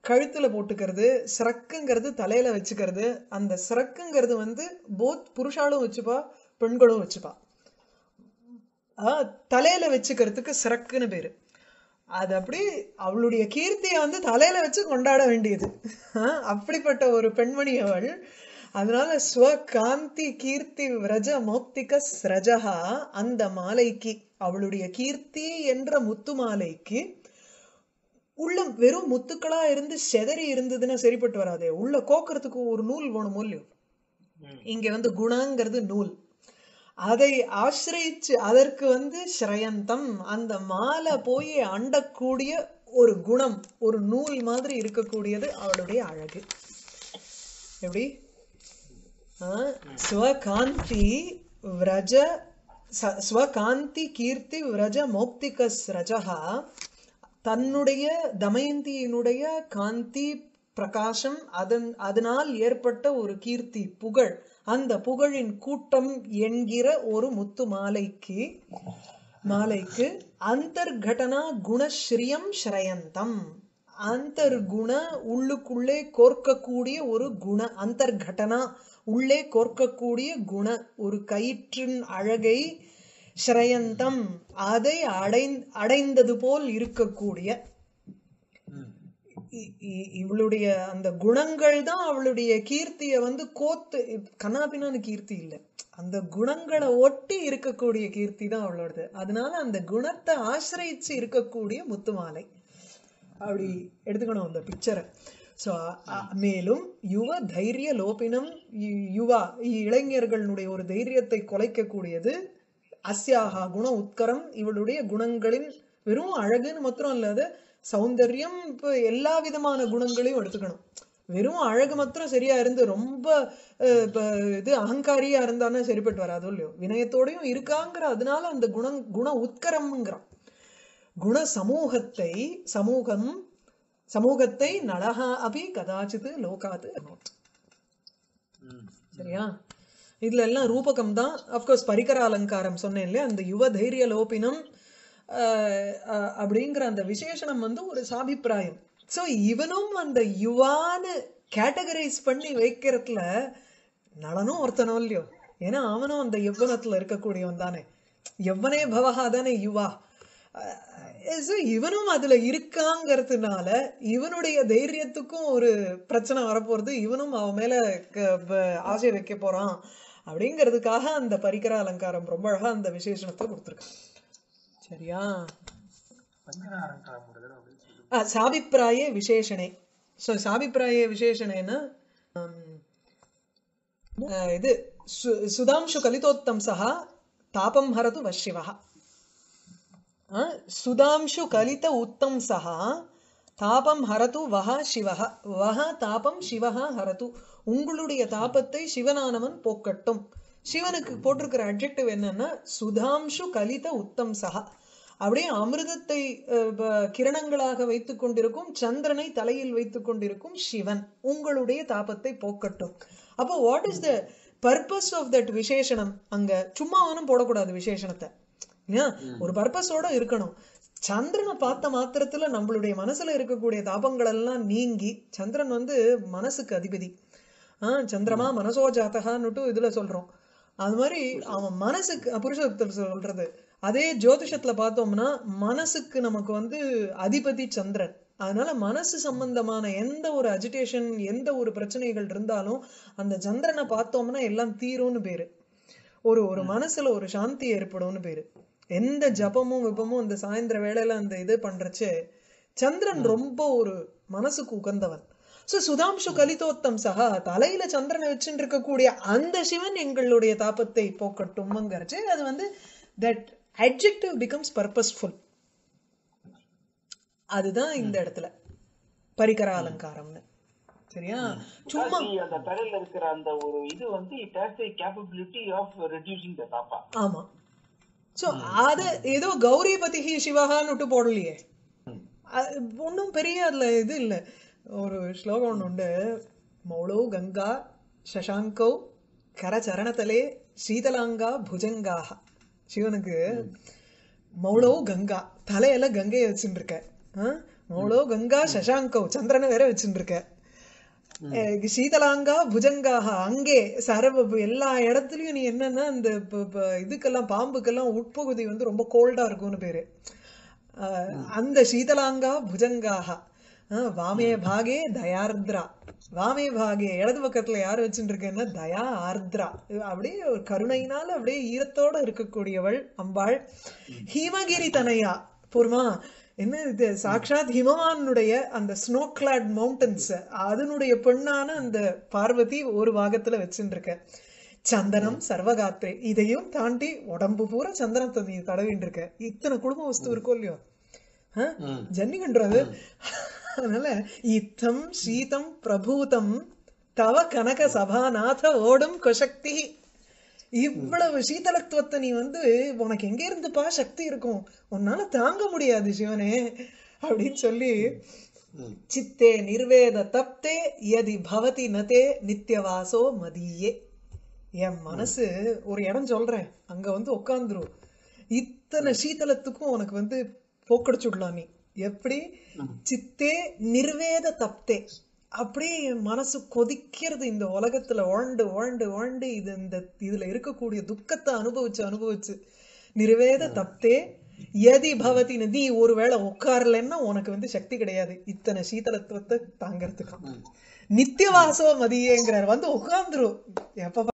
S1: கழுத்துல போட்டுக்கிறது சிறக்குங்கிறது தலையில வச்சுக்கிறது அந்த சிறக்குங்கிறது வந்து போத் புருஷாலும் வச்சுப்பா பெண்களும் வச்சுப்பா ஆஹ் தலையில வச்சுக்கிறதுக்கு சிறக்குன்னு பேரு அது அப்படி அவளுடைய கீர்த்தியை வந்து தலையில வச்சு கொண்டாட வேண்டியது ஆஹ் அப்படிப்பட்ட ஒரு பெண்மணி அவள் அதனால ஸ்வகாந்தி கீர்த்தி விரஜ மோக்திக ஸ்ரஜகா அந்த மாலைக்கு அவளுடைய கீர்த்தி என்ற முத்து மாலைக்கு உள்ள வெறும் முத்துக்களா இருந்து செதறி இருந்ததுன்னா சரிப்பட்டு வராதே உள்ள கோக்கறதுக்கு ஒரு நூல் வேணும் இல்லையோ இங்க வந்து குணங்கிறது நூல் அதை ஆசிரியிச்சு அதற்கு வந்து ஸ்ரயந்தம் அந்த மாலை போய் அண்டக்கூடிய ஒரு குணம் ஒரு நூல் மாதிரி இருக்கக்கூடியது அவளுடைய அழகு எப்படி ஆஹ் ஸ்வகாந்தி விரஜ ச- ஸ்வகாந்தி கீர்த்தி விரஜ மோக்திக ஸ்ரஜகா தன்னுடைய தமயந்தியினுடைய காந்தி பிரகாசம் அதன் அதனால் ஏற்பட்ட ஒரு கீர்த்தி புகழ் அந்த புகழின் கூட்டம் என்கிற ஒரு முத்து மாலைக்கு மாலைக்கு அந்தர்கடனா குணஸ்ரீயம் ஸ்ரயந்தம் அந்தர்குண உள்ளுக்குள்ளே கோர்க்கக்கூடிய ஒரு குண அந்தர்கடனா உள்ளே கோர்க்கக்கூடிய குண ஒரு கயிற்றின் அழகை ஸ்ரயந்தம் அதை அடை அடைந்தது போல் இருக்கக்கூடிய இ- இ- இவளுடைய அந்த குணங்கள் தான் அவளுடைய கீர்த்திய வந்து கோத்து கண்ணாபின்னான்னு கீர்த்தி இல்ல அந்த குணங்களை ஒட்டி இருக்கக்கூடிய கீர்த்தி தான் அவளோடது அதனால அந்த குணத்தை ஆசிரியிச்சு இருக்கக்கூடிய முத்துமாலை அப்படி எடுத்துக்கணும் அந்த பிக்சரை ஸோ மேலும் யுவ தைரிய லோபினம் யு- யுவா இளைஞர்களுடைய ஒரு தைரியத்தை குலைக்கக்கூடியது அஸ்யாகா குண உத்கரம் இவளுடைய குணங்களின் வெறும் அழகுன்னு மாத்திரம் இல்லாத சௌந்தர்யம் இப்போ எல்லா விதமான குணங்களையும் எடுத்துக்கணும் வெறும் அழகு மாத்திரம் சரியா இருந்து ரொம்ப அஹ், இப்ப இது அகங்காரியா இருந்தானே சரிப்பட்டு வராதோ இல்லையோ வினயத்தோடயும் இருக்காங்கிற அதனால அந்த குணம் குண உத்கரம்ங்கிறான் குண சமூகத்தை சமூகம் சமூகத்தை நலகா அபி கதாச்சித் லோகாத்து நோட் சரியா இதுல எல்லாம் ரூபகம் தான் அப்கோர்ஸ் பரிகர அலங்காரம் சொன்னேன் இல்லையா அந்த யுவ தைரிய லோபினம் ஆஹ் ஆஹ் அப்படிங்கிற அந்த விசேஷணம் வந்து ஒரு சாபிப்பிராயம் சோ இவனும் அந்த யுவான்னு கேட்டகரைஸ் பண்ணி வைக்கிறதுல நலனும் ஒருத்தனும் இல்லையோ ஏன்னா அவனும் அந்த யவ்வனத்துல இருக்கக்கூடியவன் தானே யவ்வனே பவஹா தானே யுவா அஹ் so இவனும் அதுல இருக்காங்கிறதுனால இவனுடைய தைரியத்துக்கும் ஒரு பிரச்சனை வரப்போறது இவனும் அவன் மேல க- ப- ஆசை வைக்க போறான் அப்படிங்கிறதுக்காக அந்த பரிகர அலங்காரம் ரொம்ப அழகா அந்த விசேஷணத்தை கொடுத்துருக்கான் சரியா
S2: பஞ்சன அலங்காரம் முடிதல் அப்படின்னு சொல்லி
S1: ஆ, சாபிப்பிராயே விசேஷணே ஸோ சாபிப்பிராயே விசேஷணேன்னா ஆம், ஆ, இது சு- சுதாம்சு கலிதோத்தம் சஹா தாபம் ஹரது வஷிவா சுதாம்சு கலித உத்தம் சஹா தாபம் ஹரது வஹ சிவஹ வஹ தாபம் சிவஹ ஹரது உங்களுடைய தாபத்தை சிவனானவன் போக்கட்டும் சிவனுக்கு போட்டிருக்கிற அட்ஜெக்டிவ் என்னன்னா சுதாம்சு கலித உத்தம் சஹா அப்படியே அமிர்தத்தை அஹ், ப- கிரணங்களாக வைத்துக் கொண்டிருக்கும் சந்திரனை தலையில் வைத்துக் கொண்டிருக்கும் சிவன் உங்களுடைய தாபத்தை போக்கட்டும் அப்போ what is the purpose of that விசேஷணம் அங்க சும்மாவானும் போடக்கூடாது விசேஷணத்தை இல்லையா ஒரு பர்பஸோட இருக்கணும் சந்திரனை பார்த்த மாத்திரத்துல நம்மளுடைய மனசுல இருக்கக்கூடிய தாபங்கள் எல்லாம் நீங்கி சந்திரன் வந்து மனசுக்கு அதிபதி ஆஹ் சந்திரமா மனசோ ஜாத்தகான்னுட்டு இதுல சொல்றோம் அது மாதிரி அவன் மனசுக்கு அஹ் புருஷத்தில் சொல்றது அதே ஜோதிஷத்துல பார்த்தோம்னா மனசுக்கு நமக்கு வந்து அதிபதி சந்திரன் அதனால மனசு சம்பந்தமான எந்த ஒரு அஜிடேஷன் எந்த ஒரு பிரச்சனைகள் இருந்தாலும் அந்த சந்திரனை பார்த்தோம்னா எல்லாம் தீரும்னு பேரு ஒரு ஒரு மனசுல ஒரு சாந்தி ஏற்படும்னு பேரு எந்த ஜபமும் விபமும் அந்த சாயந்தர வேளையில அந்த இது பண்றச்சு சந்திரன் ரொம்ப ஒரு மனசுக்கு உகந்தவன் சோ சுதாம்சு கலிதோத்தம் சகா தலையில சந்திரனை வச்சுட்டு இருக்கக்கூடிய அந்த சிவன் எங்களுடைய தாபத்தை போக்கட்டும்ங்கிறச்சு அது வந்து தட் adjective becomes purposeful அதுதான் இந்த இடத்துல பரிகர அலங்காரம்னு சரியா சும்மா
S3: See, அந்த தலையில இருக்கிற அந்த ஒரு இது வந்து it has the capability of reducing the தாப்பா
S1: ஆமா சோ அத ஏதோ கௌரி பதிகி சிவகான்னு விட்டு போடலையே அது ஒண்ணும் பெரிய அதுல இது இல்ல ஒரு ஸ்லோகம் ஒண்ணு உண்டு மௌளோ கங்கா சசாங்கோ கரச்சரணத்தலே சீதலாங்கா புஜங்காக சிவனுக்கு மௌளோ கங்கா தலையில கங்கையை வச்சுட்டு இருக்க ஆ? மோளோ கங்கா சசாங்கோ சந்திரனை வேற வச்சுட்டு இருக்க அஹ் சீதலாங்கா புஜங்காக அங்கே சரவ எல்லா இடத்துலயும் நீ என்னன்னா இந்த ப- ப- இதுக்கெல்லாம் பாம்புக்கெல்லாம் உட்பகுதி வந்து ரொம்ப கோல்டா இருக்கும்னு பேரு அஹ் அந்த சீதலாங்கா புஜங்காக அஹ் வாமே பாகே தயார்த்ரா வாமே பாகே இடது பக்கத்துல யார் வச்சுட்டு இருக்கேன்னா தயா ஆர்த்ரா அப்படியே ஒரு கருணையினால அப்படியே ஈரத்தோட இருக்கக்கூடியவள் அம்பாள் ஹீமகிரி தனையா பூர்மா என்ன இது சாக்ஷாத் ஹிமவானுடைய அந்த ஸ்னோ கிளாட் மவுண்டன்ஸ் அதனுடைய பெண்ணான அந்த பார்வதி ஒரு பாகத்துல வச்சுட்டு இருக்க சந்தனம் சர்வகாத்ரே இதையும் தாண்டி உடம்பு பூரா சந்தனத்தை நீ தடவிட்டு இருக்க இத்தனை குடும்ப வஸ்து இருக்கோ இல்லையோ ஆ?
S2: ம்.
S1: ஜன்னிகன்றது அதனால இத்தம் சீதம் பிரபூதம் தவ கனக சபாநாத ஓடும் குசக்தி இவ்வளவு சீதளத்துவத்தை நீ வந்து உனக்கு எங்க இருந்துப்பா சக்தி இருக்கும் உன்னால தாங்க முடியாது சிவனே அப்படின்னு சொல்லி
S2: ம்.
S1: சித்தே நிர்வேத தப்தே யதி பவதி நதே நித்தியவாசோ மதியே என் மனசு ஒரு இடம் சொல்றேன் அங்க வந்து உட்காந்துரும் இத்தனை சீதளத்துக்கும் உனக்கு வந்து போக்கடிச்சுடலாம் நீ எப்படி சித்தே நிர்வேத தப்தே அப்படியே என் மனசு கொதிக்கிறது இந்த உலகத்துல உழண்டு உழண்டு உழண்டு இது இந்த இதுல இருக்கக்கூடிய துக்கத்தை அனுபவிச்சு அனுபவிச்சு நிர்வேத தப்தே எதி பவதி நதி ஒருவேளை உட்காரலன்னா உனக்கு வந்து சக்தி கிடையாது இத்தனை சீதளத்துவத்தை தாங்கறதுக்கு நித்தியவாசோ மதியேங்கிறார் வந்து உட்கார்ந்துரும் எப்ப